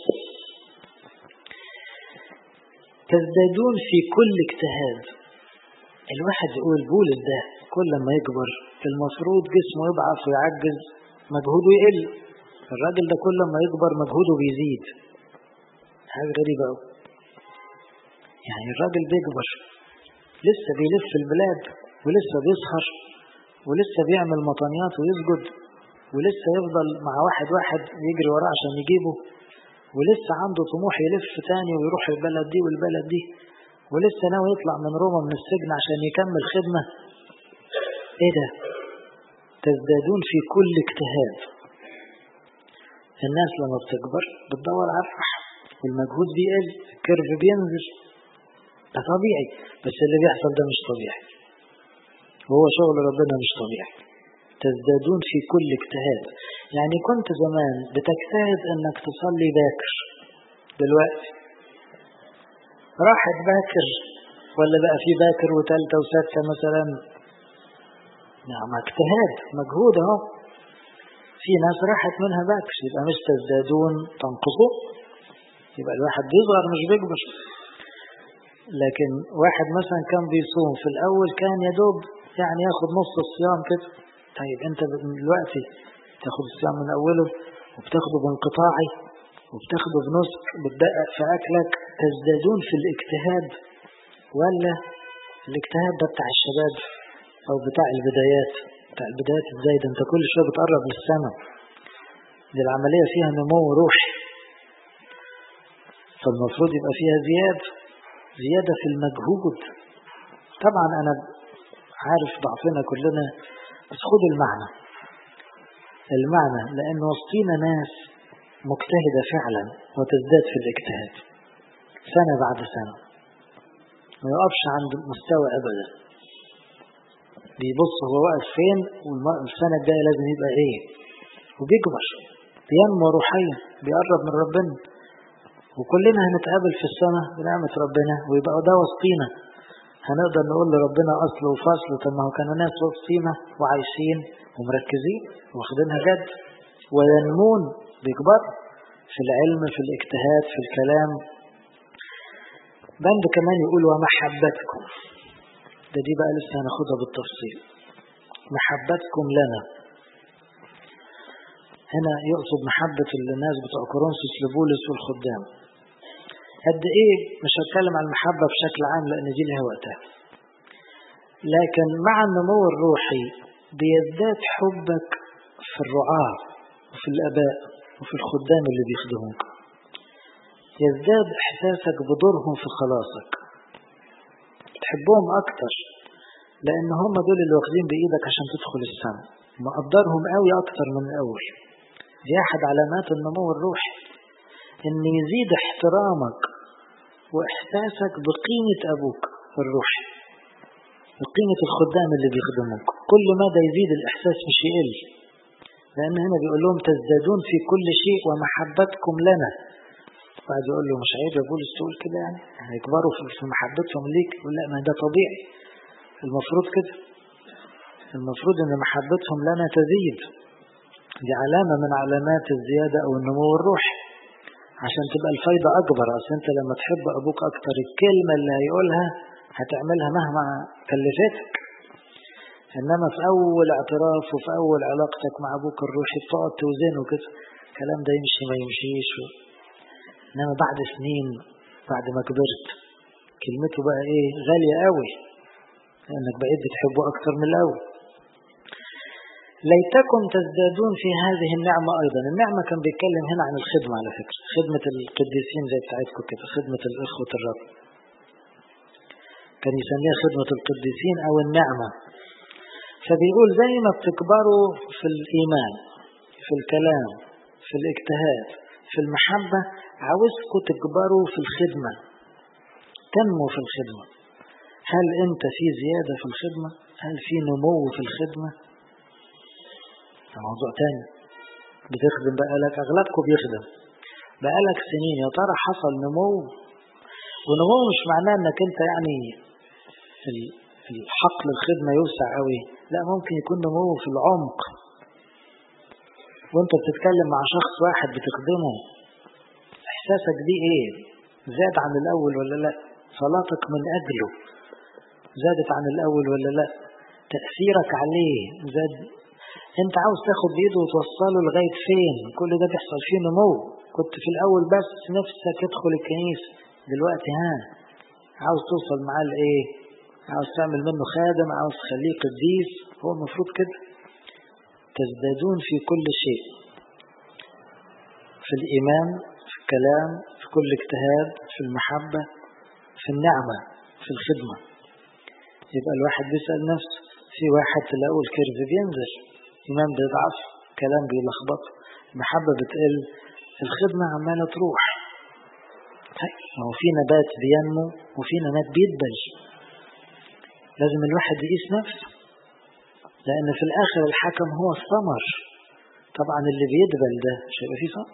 تزدادون في كل اجتهاد الواحد يقول بولس ده كل ما يكبر المفروض جسمه يضعف ويعجز مجهوده يقل الراجل ده كل ما يكبر مجهوده بيزيد حاجة غريبة أوي يعني الراجل بيكبر لسه بيلف البلاد ولسه بيسهر ولسه بيعمل مطانيات ويسجد ولسه يفضل مع واحد واحد يجري وراه عشان يجيبه ولسه عنده طموح يلف تاني ويروح البلد دي والبلد دي ولسه ناوي يطلع من روما من السجن عشان يكمل خدمة ايه ده تزدادون في كل اجتهاد الناس لما بتكبر بتدور على الراحة والمجهود بيقل الكيرف بينزل ده طبيعي بس اللي بيحصل ده مش طبيعي وهو شغل ربنا مش طبيعي تزدادون في كل اجتهاد يعني كنت زمان بتجتهد انك تصلي باكر دلوقتي راحت باكر ولا بقى في باكر وثالثه وسادسه مثلا نعم اجتهاد مجهود اهو في ناس راحت منها باكر يبقى مش تزدادون تنقصوا يبقى الواحد بيصغر مش بيكبر لكن واحد مثلا كان بيصوم في الاول كان يدوب يعني ياخد نص الصيام كده طيب انت دلوقتي تاخد الصيام من اوله وبتاخده بانقطاعي وبتاخده بنسك بتدقق في أكلك تزدادون في الاجتهاد ولا الاجتهاد ده بتاع الشباب أو بتاع البدايات بتاع البدايات ازاي ده انت كل شوية بتقرب للسماء دي العملية فيها نمو روحي فالمفروض يبقى فيها زيادة زيادة في المجهود طبعا أنا عارف ضعفنا كلنا بس خد المعنى المعنى لأن وسطينا ناس مجتهدة فعلا وتزداد في الاجتهاد سنة بعد سنة ما يقفش عند مستوى أبدا بيبص هو واقف فين والسنة الجاية لازم يبقى ايه وبيكبر بينمو روحيا بيقرب من ربنا وكلنا هنتقابل في السماء بنعمة ربنا ويبقى ده وسطينا هنقدر نقول لربنا أصل وفصل طب ما هو كانوا ناس وسطينا وعايشين ومركزين واخدينها جد وينمون بيكبر في العلم في الاجتهاد في الكلام بند كمان يقول ومحبتكم ده دي بقى لسه هناخدها بالتفصيل محبتكم لنا هنا يقصد محبة الناس بتوع كورنثوس لبولس والخدام قد ايه مش هتكلم عن المحبة بشكل عام لان دي لها وقتها لكن مع النمو الروحي بيزداد حبك في الرعاة وفي الاباء وفي الخدام اللي بيخدموك يزداد احساسك بدورهم في خلاصك تحبهم اكتر لان هم دول اللي واخدين بايدك عشان تدخل السماء مقدرهم قوي اكتر من الاول دي احد علامات النمو الروحي ان يزيد احترامك واحساسك بقيمة ابوك الروحي بقيمة الخدام اللي بيخدموك كل مدى يزيد الاحساس مش يقل لان هنا بيقول لهم تزدادون في كل شيء ومحبتكم لنا بعد يقول له مش عيب يا بولس تقول كده يعني هيكبروا في محبتهم ليك يقول لا ما ده طبيعي المفروض كده المفروض ان محبتهم لنا تزيد دي علامة من علامات الزيادة او النمو الروحي عشان تبقى الفايدة اكبر اصل انت لما تحب ابوك اكتر الكلمة اللي هيقولها هتعملها مهما كلفتك انما في اول اعتراف وفي اول علاقتك مع ابوك الروحي بتقعد توزنه كده الكلام ده يمشي ما يمشيش انما بعد سنين بعد ما كبرت كلمته بقى ايه غالية قوي لانك بقيت بتحبه اكتر من الاول ليتكم تزدادون في هذه النعمة أيضا النعمة كان بيتكلم هنا عن الخدمة على فكرة خدمة القديسين زي بتاعتكم كده خدمة الإخوة الرب كان يسميها خدمة القديسين أو النعمة فبيقول زي ما بتكبروا في الإيمان في الكلام في الاجتهاد في المحبة عاوزكم تكبروا في الخدمة تنمو في الخدمة هل أنت في زيادة في الخدمة هل في نمو في الخدمة ده موضوع تاني بتخدم بقالك أغلبكم بيخدم بقالك سنين يا ترى حصل نمو ونمو مش معناه انك انت يعني الحقل الخدمة يوسع قوي لا ممكن يكون نمو في العمق وانت بتتكلم مع شخص واحد بتخدمه احساسك دي ايه زاد عن الاول ولا لا صلاتك من اجله زادت عن الاول ولا لا تأثيرك عليه زاد انت عاوز تاخد بايده وتوصله لغاية فين كل ده بيحصل فيه نمو كنت في الاول بس نفسك تدخل الكنيسة دلوقتي ها عاوز توصل معاه لايه عاوز تعمل منه خادم عاوز تخليه قديس هو المفروض كده تزدادون في كل شيء في الإيمان في الكلام في كل اجتهاد في المحبة في النعمة في الخدمة يبقى الواحد بيسأل نفسه في واحد تلاقوا الكيرف بينزل إيمان بيضعف كلام بيلخبط المحبة بتقل الخدمة عمالة تروح ما هو في نبات بينمو وفي نبات بيدبل لازم الواحد يقيس نفسه لأن في الآخر الحكم هو الثمر طبعا اللي بيدبل ده مش هيبقى فيه ثمر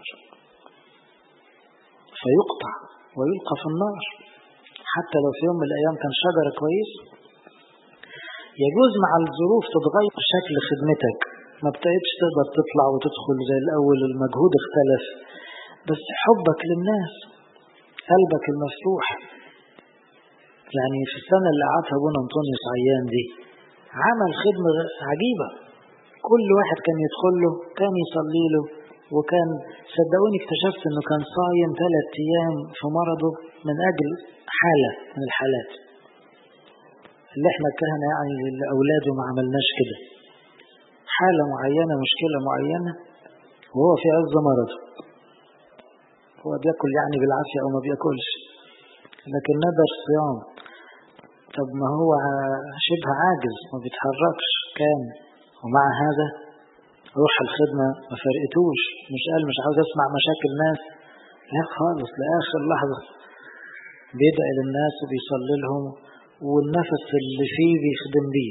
فيقطع ويلقى في النار حتى لو في يوم من الأيام كان شجرة كويس يجوز مع الظروف تتغير شكل خدمتك ما بتقدرش تقدر تطلع وتدخل زي الأول المجهود اختلف بس حبك للناس قلبك المفتوح يعني في السنة اللي قعدها ابونا انطونيوس عيان دي عمل خدمة عجيبة كل واحد كان يدخل له كان يصلي له وكان صدقوني اكتشفت انه كان صايم ثلاث ايام في مرضه من اجل حالة من الحالات اللي احنا كهنة يعني لأولاده ما عملناش كده حالة معينة مشكلة معينة وهو في عز مرضه هو بياكل يعني بالعافية أو ما بياكلش لكن ندر صيام طب ما هو شبه عاجز ما بيتحركش كان ومع هذا روح الخدمة ما فرقتوش مش قال مش عاوز اسمع مشاكل ناس لا خالص لآخر لحظة بيدعي للناس وبيصلي لهم والنفس اللي فيه بيخدم بيه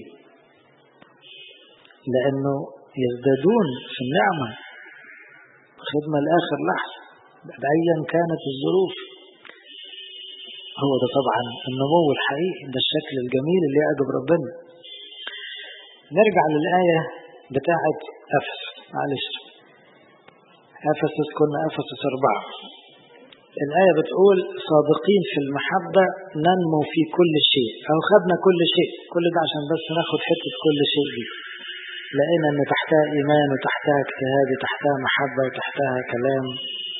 لأنه يزدادون في النعمة خدمة لآخر لحظة أيا كانت الظروف هو ده طبعا النمو الحقيقي ده الشكل الجميل اللي يعجب ربنا نرجع للآية بتاعة أفسس معلش أفسس كنا أفسس أربعة الآية بتقول صادقين في المحبة ننمو في كل شيء أو خدنا كل شيء كل ده عشان بس ناخد حتة كل شيء دي لقينا أن تحتها إيمان وتحتها اجتهاد وتحتها محبة وتحتها كلام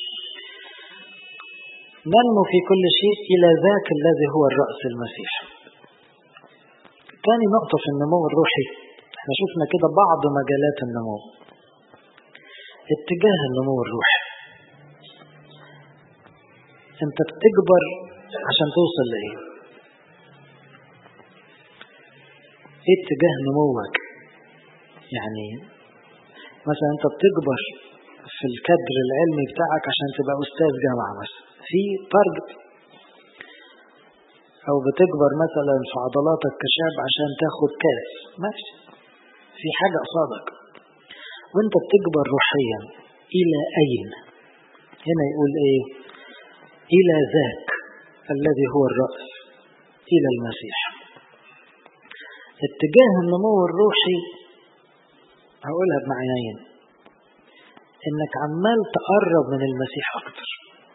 ننمو في كل شيء إلى ذاك الذي هو الرأس المسيح ثاني نقطة في النمو الروحي احنا شفنا كده بعض مجالات النمو اتجاه النمو الروحي انت بتكبر عشان توصل لايه ايه اتجاه نموك يعني مثلا انت بتكبر في الكادر العلمي بتاعك عشان تبقى استاذ جامعة مثلا في تارجت او بتكبر مثلا في عضلاتك كشاب عشان تاخد كاس ماشي في حاجة قصادك وانت بتكبر روحيا الى اين هنا يقول ايه الى ذاك الذي هو الرأس الى المسيح اتجاه النمو الروحي هقولها بمعنيين انك عمال تقرب من المسيح اكتر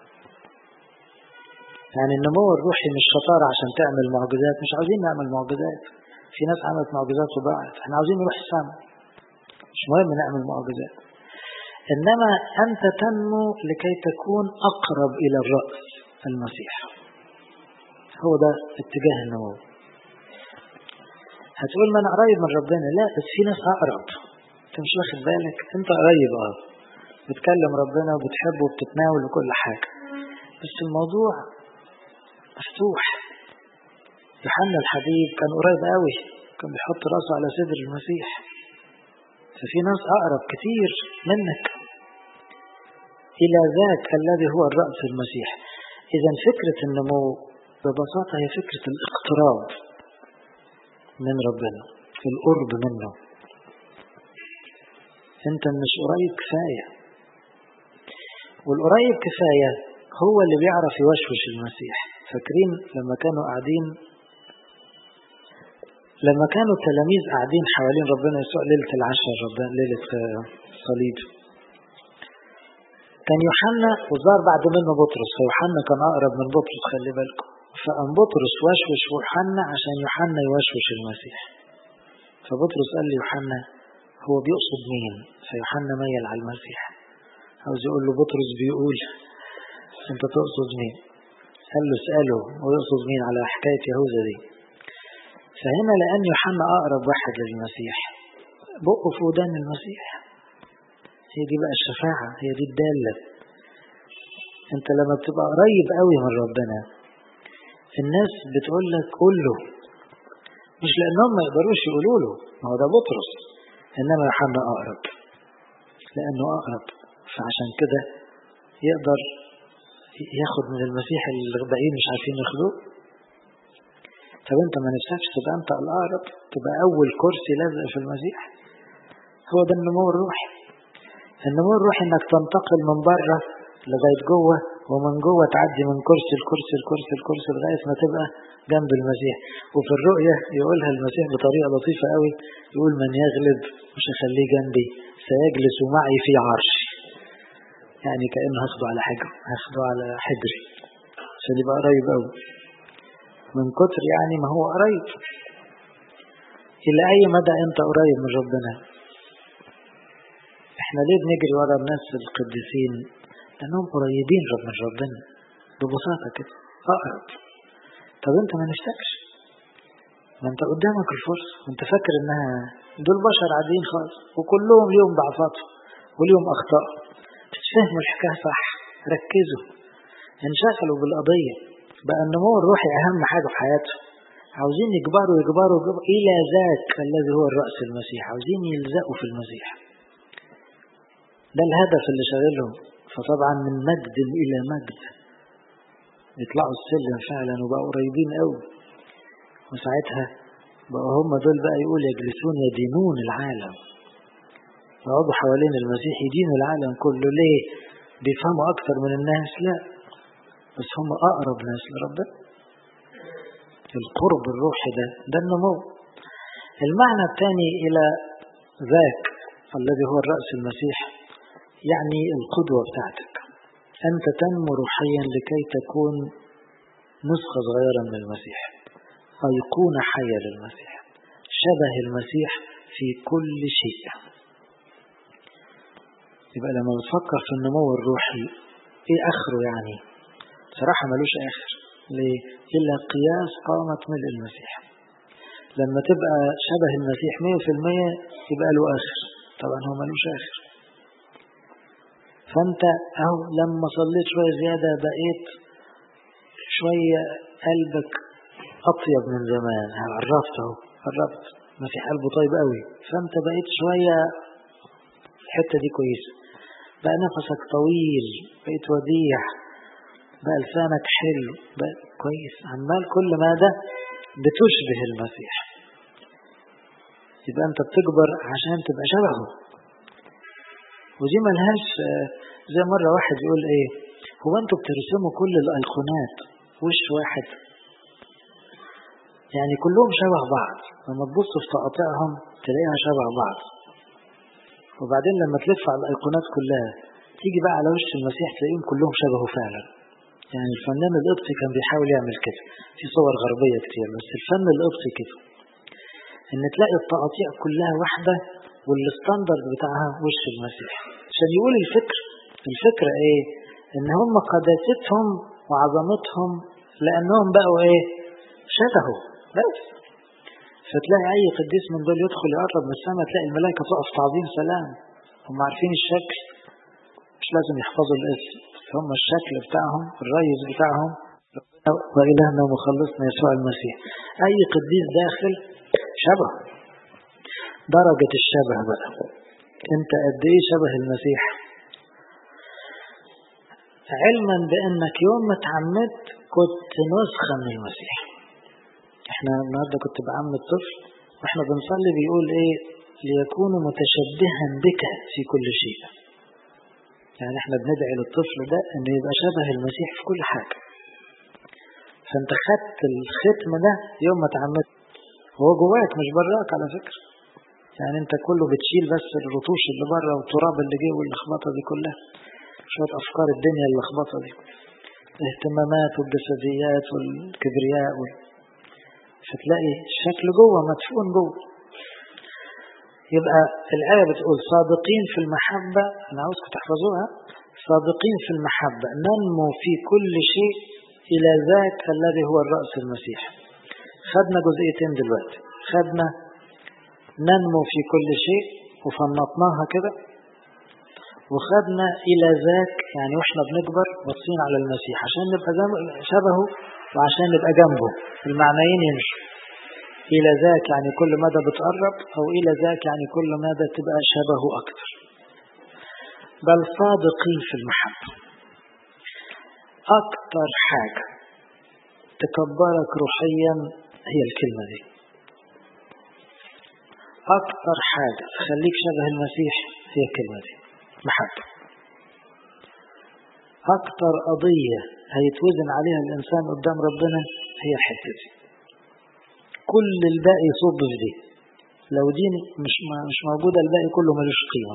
يعني النمو الروحي مش شطارة عشان تعمل معجزات مش عاوزين نعمل معجزات في ناس عملت معجزات وضاعت احنا عاوزين نروح السماء مش مهم نعمل معجزات انما انت تنمو لكي تكون اقرب الى الرأس المسيح هو ده اتجاه النمو هتقول ما انا قريب من ربنا لا بس في ناس اقرب انت مش واخد بالك انت قريب اه بتكلم ربنا وبتحبه وبتتناول وكل حاجة بس الموضوع مفتوح يوحنا الحبيب كان قريب قوي كان بيحط راسه على صدر المسيح ففي ناس أقرب كتير منك إلى ذاك الذي هو الرأس المسيح إذا فكرة النمو ببساطة هي فكرة الاقتراب من ربنا القرب منه انت مش قريب كفاية والقريب كفاية هو اللي بيعرف يوشوش المسيح فاكرين لما كانوا قاعدين لما كانوا التلاميذ قاعدين حوالين ربنا يسوع ليلة العشاء ربنا ليلة الصليب كان يوحنا وظهر بعد منه بطرس فيوحنا كان أقرب من بطرس خلي بالكم فقام بطرس وشوش يوحنا عشان يوحنا يوشوش المسيح فبطرس قال ليوحنا هو بيقصد مين فيوحنا ميل على المسيح عاوز يقول له بطرس بيقول انت تقصد مين قال له اسأله ويقصد مين على حكاية يهوذا دي فهنا لأن يوحنا أقرب واحد للمسيح بقه في ودان المسيح هي دي بقى الشفاعة هي دي الدالة انت لما بتبقى قريب قوي من ربنا الناس بتقول لك قول له مش لأنهم ما يقدروش يقولوا له ما هو ده بطرس إنما يوحنا أقرب لأنه أقرب فعشان كده يقدر ياخد من المسيح اللي الباقيين مش عارفين ياخدوه طب انت ما نفسكش تبقى انت الأقرب تبقى أول كرسي لازق في المسيح هو ده النمو الروحي النمو الروحي انك تنتقل من بره لغاية جوه ومن جوه تعدي من كرسي لكرسي لكرسي لكرسي لغاية ما تبقى جنب المسيح وفي الرؤية يقولها المسيح بطريقة لطيفة قوي يقول من يغلب مش هخليه جنبي سيجلس معي في عرشي يعني كأنه هاخده على حجر هاخده على حجري عشان يبقى قريب قوي من كتر يعني ما هو قريب إلى أي مدى أنت قريب من ربنا احنا ليه بنجري ورا الناس القديسين لانهم قريبين من ربنا ببساطة كده اقرب طب انت ما نفسكش ما انت قدامك الفرصة وانت فاكر انها دول بشر عاديين خالص وكلهم ليهم ضعفاتهم وليهم اخطاء تفهموا الحكاية صح ركزوا انشغلوا بالقضية بقى النمو الروحي اهم حاجة في حياتهم عاوزين يكبروا يكبروا, يكبروا الى ذاك الذي هو الرأس المسيح عاوزين يلزقوا في المسيح ده الهدف اللي شاغلهم فطبعا من مجد الى مجد يطلعوا السلم فعلا وبقوا قريبين قوي وساعتها بقوا هم دول بقى يقول يجلسون يدينون العالم يقعدوا حوالين المسيح يدينوا العالم كله ليه بيفهموا اكتر من الناس لا بس هم اقرب ناس لربنا القرب الروحي ده ده النمو المعنى الثاني الى ذاك الذي هو الرأس المسيح يعني القدوة بتاعتك أنت تنمو روحيا لكي تكون نسخة صغيرة من المسيح أيقونة حية للمسيح شبه المسيح في كل شيء يبقى لما بتفكر في النمو الروحي ايه اخره يعني صراحة ملوش اخر ليه الا قياس قامة ملء المسيح لما تبقى شبه المسيح مية في المية يبقى له اخر طبعا هو ملوش اخر فانت اهو لما صليت شوية زيادة بقيت شوية قلبك اطيب من زمان عرفت اهو قربت المسيح قلبه طيب قوي فانت بقيت شوية الحتة دي كويسة بقى نفسك طويل بقيت وديع بقى لسانك حلو بقى كويس عمال كل ما ده بتشبه المسيح يبقى انت بتكبر عشان تبقى شبهه ودي ملهاش زي مرة واحد يقول ايه هو انتوا بترسموا كل الايقونات وش واحد يعني كلهم شبه بعض لما تبص في تقاطعهم تلاقيها شبه بعض وبعدين لما تلف على الايقونات كلها تيجي بقى على وش المسيح تلاقيهم كلهم شبهه فعلا يعني الفنان القبطي كان بيحاول يعمل كده في صور غربيه كتير بس الفن القبطي كده ان تلاقي التقاطيع كلها واحده والستاندرد بتاعها وش المسيح عشان يقول الفكر الفكرة ايه ان هم قداستهم وعظمتهم لانهم بقوا ايه شبهه بس فتلاقي اي قديس من دول يدخل يقرب من السماء تلاقي الملائكة تقف تعظيم سلام هم عارفين الشكل مش لازم يحفظوا الاسم هم الشكل بتاعهم الريس بتاعهم وإلهنا ومخلصنا يسوع المسيح أي قديس داخل شبه درجة الشبه بقى أنت قد إيه شبه المسيح علما بأنك يوم ما اتعمدت كنت نسخة من المسيح احنا النهارده كنت بعم الطفل واحنا بنصلي بيقول ايه ليكون متشبها بك في كل شيء يعني احنا بندعي للطفل ده انه يبقى شبه المسيح في كل حاجة فانت خدت الختم ده يوم ما اتعمدت هو جواك مش براك على فكرة يعني انت كله بتشيل بس الرطوش اللي بره والتراب اللي جه واللخبطة دي كلها شوية افكار الدنيا اللخبطة دي الاهتمامات والجسديات والكبرياء وال... فتلاقي الشكل جوه مدفون جوه يبقى الآية بتقول صادقين في المحبة أنا عاوزكم تحفظوها صادقين في المحبة ننمو في كل شيء إلى ذاك الذي هو الرأس المسيح خدنا جزئيتين دلوقتي خدنا ننمو في كل شيء وفنطناها كده وخدنا إلى ذاك يعني وإحنا بنكبر باصين على المسيح عشان نبقى شبهه وعشان نبقى جنبه المعنيين يمشوا إلى ذاك يعني كل مدى بتقرب أو إلى ذاك يعني كل مدى تبقى شبهه أكتر بل صادقين في المحبة أكتر حاجة تكبرك روحيا هي الكلمة دي أكتر حاجة تخليك شبه المسيح هي الكلمة دي محبة أكتر قضية هيتوزن عليها الإنسان قدام ربنا هي الحتة دي كل الباقي يصب في دي لو دي مش مش موجودة الباقي كله ملوش قيمة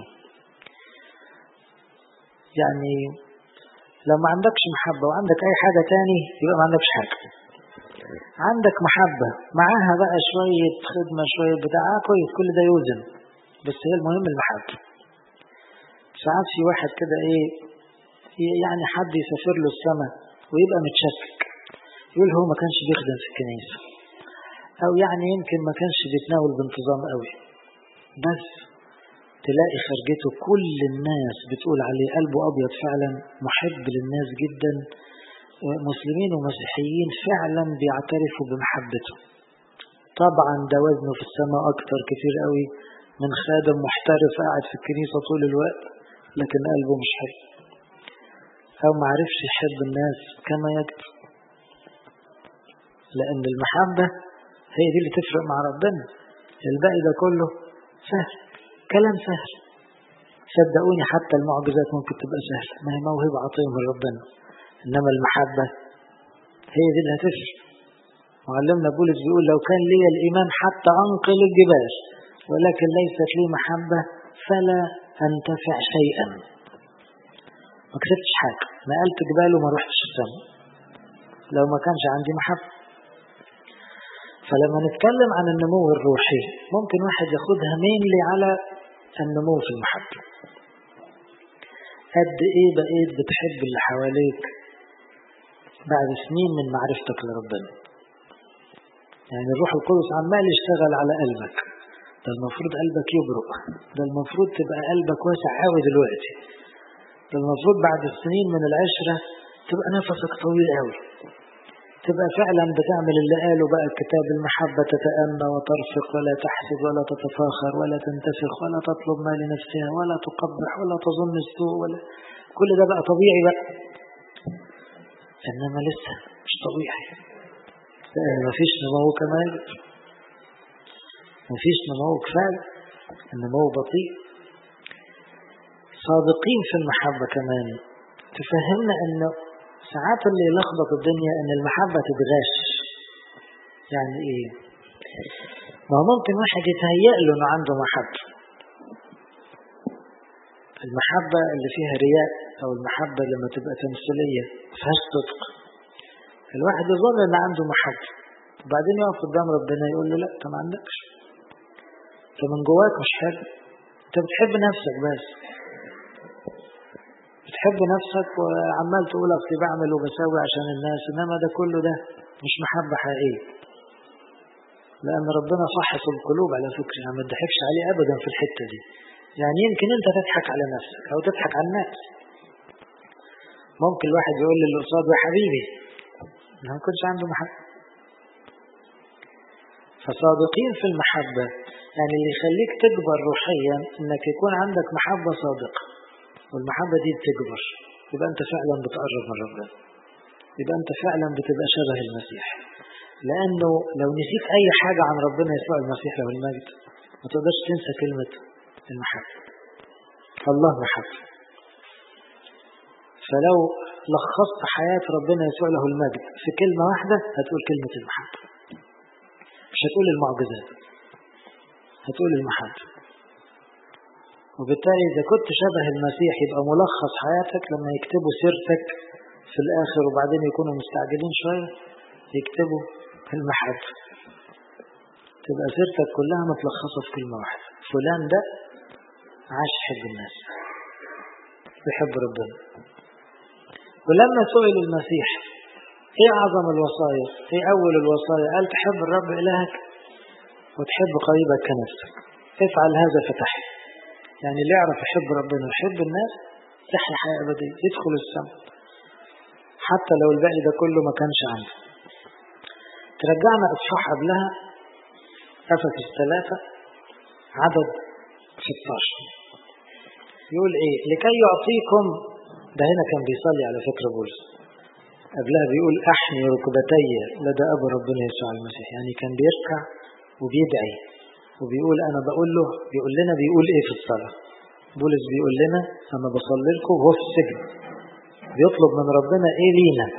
يعني لو ما عندكش محبة وعندك أي حاجة تاني يبقى ما عندكش حاجة عندك محبة معاها بقى شوية خدمة شوية بتاع كويس كل ده يوزن بس هي المهم المحبة ساعات في واحد كده ايه يعني حد يسافر له السماء ويبقى متشكك يقول هو ما كانش بيخدم في الكنيسة أو يعني يمكن ما كانش بيتناول بانتظام قوي بس تلاقي خرجته كل الناس بتقول عليه قلبه أبيض فعلا محب للناس جدا مسلمين ومسيحيين فعلا بيعترفوا بمحبته طبعا ده وزنه في السماء أكتر كتير قوي من خادم محترف قاعد في الكنيسة طول الوقت لكن قلبه مش حلو أو معرفش يحب الناس كما يجب لأن المحبة هي دي اللي تفرق مع ربنا الباقي ده كله سهل كلام سهل صدقوني حتى المعجزات ممكن تبقى سهلة ما هي موهبة عطية من ربنا إنما المحبة هي دي اللي هتفرق معلمنا بولس بيقول لو كان لي الإيمان حتى أنقل الجبال ولكن ليست لي محبة فلا أنتفع شيئا ما كسبتش حاجة نقلت جبال وما رحتش السماء لو ما كانش عندي محبة فلما نتكلم عن النمو الروحي ممكن واحد ياخدها مينلي على النمو في المحبة قد ايه بقيت بتحب اللي حواليك بعد سنين من معرفتك لربنا يعني الروح القدس عمال يشتغل على قلبك ده المفروض قلبك يبرق ده المفروض تبقى قلبك واسع قوي دلوقتي ده المفروض بعد السنين من العشرة تبقى نفسك طويل قوي تبقى فعلا بتعمل اللي قاله بقى الكتاب المحبة تتأنى وترفق ولا تحسد ولا تتفاخر ولا تنتفخ ولا تطلب ما لنفسها ولا تقبح ولا تظن السوء ولا كل ده بقى طبيعي بقى إنما لسه مش طبيعي لأن مفيش نمو كمان مفيش نمو كفاية النمو بطيء صادقين في المحبة كمان تفهمنا أنه ساعات اللي يلخبط الدنيا ان المحبة تتغش يعني ايه ما هو ممكن واحد يتهيأ له انه عنده محبة المحبة اللي فيها رياء او المحبة لما تبقى تمثيلية فيهاش صدق الواحد يظن ان عنده محبة وبعدين يقف قدام ربنا يقول له لا انت ما عندكش انت من جواك مش حلو انت بتحب نفسك بس بتحب نفسك وعمال تقول اصلي بعمل وبسوي عشان الناس انما ده كله ده مش محبة حقيقية لأن ربنا فحص القلوب على فكرة ما تضحكش عليه أبدا في الحتة دي يعني يمكن أنت تضحك على نفسك أو تضحك على الناس ممكن الواحد يقول للي قصاده يا حبيبي ما يكونش عنده محبة فصادقين في المحبة يعني اللي يخليك تكبر روحيا انك يكون عندك محبة صادقة والمحبة دي بتكبر يبقى أنت فعلا بتقرب من ربنا يبقى أنت فعلا بتبقى شبه المسيح لأنه لو نسيت أي حاجة عن ربنا يسوع المسيح له المجد ما تقدرش تنسى كلمة المحبة الله محبة فلو لخصت حياة ربنا يسوع له المجد في كلمة واحدة هتقول كلمة المحبة مش هتقول المعجزات هتقول المحبة وبالتالي إذا كنت شبه المسيح يبقى ملخص حياتك لما يكتبوا سيرتك في الآخر وبعدين يكونوا مستعجلين شوية يكتبوا المحبة تبقى سيرتك كلها متلخصة في كلمة واحدة فلان ده عاش يحب الناس بيحب ربنا ولما سئل المسيح ايه اعظم الوصايا ايه اول الوصايا قال تحب الرب الهك وتحب قريبك كنفسك افعل هذا فتحي يعني اللي يعرف يحب ربنا ويحب الناس يحيا حياة أبدية يدخل السماء حتى لو الباقي ده كله ما كانش عنده ترجعنا إصحاح قبلها أفسس الثلاثة عدد 16 يقول إيه لكي يعطيكم ده هنا كان بيصلي على فكرة بولس قبلها بيقول أحني ركبتي لدى أبو ربنا يسوع المسيح يعني كان بيركع وبيدعي وبيقول أنا بقول له بيقول لنا بيقول إيه في الصلاة بولس بيقول لنا أنا بصلي لكم وهو في السجن بيطلب من ربنا إيه لينا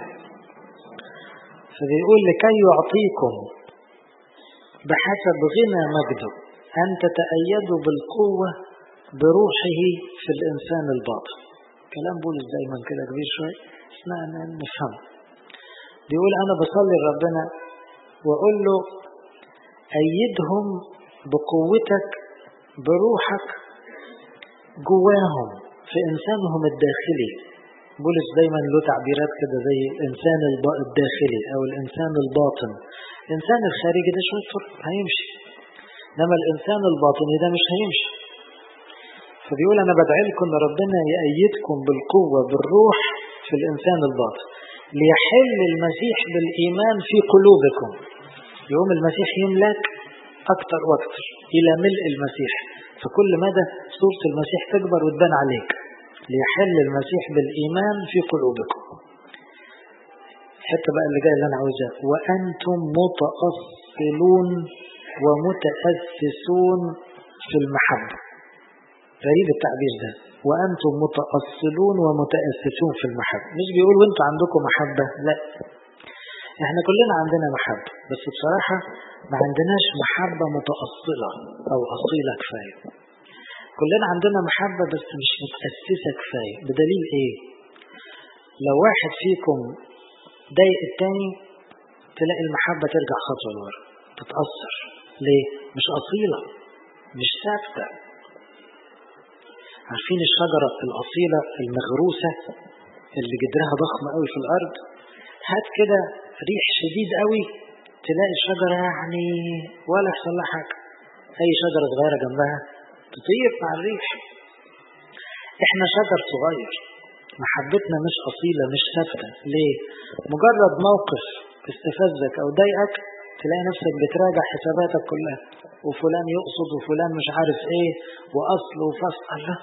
فبيقول لكي يعطيكم بحسب غنى مجده أن تتأيدوا بالقوة بروحه في الإنسان الباطن كلام بولس دايما كده كبير شوية اسمعنا نفهم بيقول أنا بصلي لربنا وأقول له أيدهم بقوتك بروحك جواهم في إنسانهم الداخلي بولس دايما له تعبيرات كده زي الإنسان الداخلي أو الإنسان الباطن الإنسان الخارجي ده شوف هيمشي إنما الإنسان الباطني ده مش هيمشي فبيقول أنا بدعي لكم إن ربنا يأيدكم بالقوة بالروح في الإنسان الباطن ليحل المسيح بالإيمان في قلوبكم يوم المسيح يملك أكتر وأكتر إلى ملء المسيح فكل مدى صورة المسيح تكبر وتبان عليك ليحل المسيح بالإيمان في قلوبكم الحتة بقى اللي جاي اللي أنا عاوزها وأنتم متأصلون ومتأسسون في المحبة غريب التعبير ده وأنتم متأصلون ومتأسسون في المحبة مش بيقول وأنتم عندكم محبة لا احنا كلنا عندنا محبة بس بصراحة ما عندناش محبة متأصلة أو أصيلة كفاية كلنا عندنا محبة بس مش متأسسة كفاية بدليل ايه لو واحد فيكم ضايق التاني تلاقي المحبة ترجع خطوة لورا تتأثر ليه مش أصيلة مش ثابتة عارفين الشجرة الأصيلة المغروسة اللي جدرها ضخم قوي في الأرض هات كده ريح شديد قوي تلاقي الشجرة يعني ولا يحصل لها حاجة أي شجرة صغيرة جنبها تطير مع الريح احنا شجر صغير محبتنا مش أصيلة مش ثابتة ليه؟ مجرد موقف استفزك أو ضايقك تلاقي نفسك بتراجع حساباتك كلها وفلان يقصد وفلان مش عارف ايه وأصل وفصل الله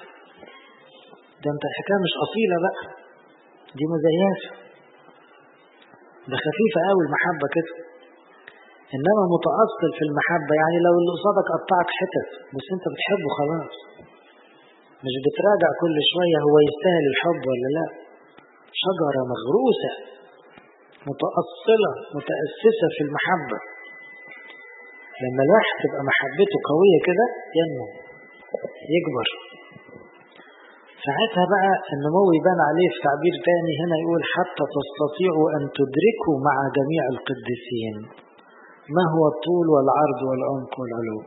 ده انت الحكاية مش أصيلة بقى دي مزيفة ده خفيفة قوي المحبة كده إنما متأصل في المحبة يعني لو اللي قصادك قطعك حتت بس أنت بتحبه خلاص مش بتراجع كل شوية هو يستاهل الحب ولا لا شجرة مغروسة متأصلة متأسسة في المحبة لما الواحد تبقى محبته قوية كده ينمو يكبر ساعتها بقى النمو يبان عليه في تعبير تاني هنا يقول حتى تستطيعوا أن تدركوا مع جميع القديسين ما هو الطول والعرض والعمق والعلو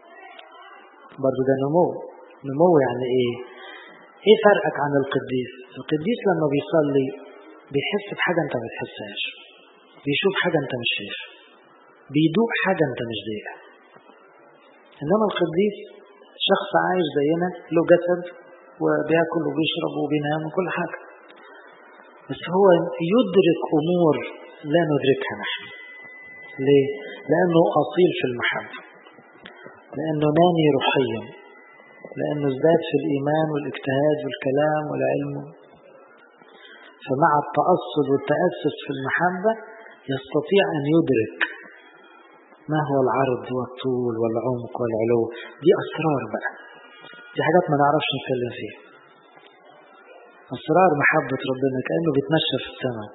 برضو ده نمو نمو يعني ايه ايه فرقك عن القديس القديس لما بيصلي بيحس بحاجة انت ما بتحسهاش بيشوف حاجة انت مش شايفها بيدوق حاجة انت مش دايقها انما القديس شخص عايش زينا له جسد وبياكل وبيشرب وبينام وكل حاجة بس هو يدرك أمور لا ندركها نحن ليه؟ لأنه أصيل في المحبة لأنه نامي روحيا لأنه ازداد في الإيمان والاجتهاد والكلام والعلم فمع التأصل والتأسس في المحبة يستطيع أن يدرك ما هو العرض والطول والعمق والعلو دي أسرار بقى دي حاجات ما نعرفش نتكلم فيها أسرار محبة ربنا كأنه بيتمشى في السماء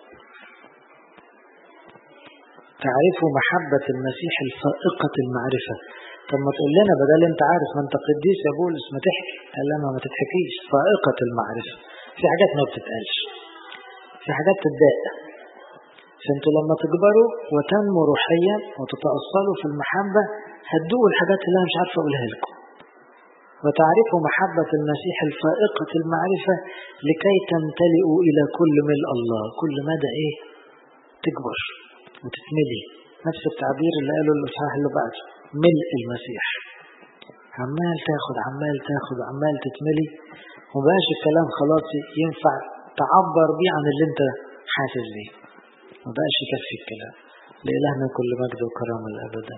تعرفوا محبة المسيح الفائقة المعرفة طب ما تقول لنا بدل انت عارف ما انت قديس يا بولس ما تحكي قال لنا ما تتحكيش فائقة المعرفة في حاجات ما بتتقالش في حاجات تتضايق فانتوا لما تكبروا وتنموا روحيا وتتأصلوا في المحبة هتدوقوا الحاجات اللي انا مش عارف اقولها لكم وتعرفوا محبة المسيح الفائقة المعرفة لكي تمتلئوا إلى كل ملء الله كل مدى إيه تكبر وتتملي نفس التعبير اللي قاله الإصحاح اللي بعده ملء المسيح عمال تاخد عمال تاخد عمال تتملي ومبقاش الكلام خلاص ينفع تعبر بيه عن اللي انت حاسس بيه مبقاش يكفي الكلام لإلهنا كل مجد وكرامة الأبدا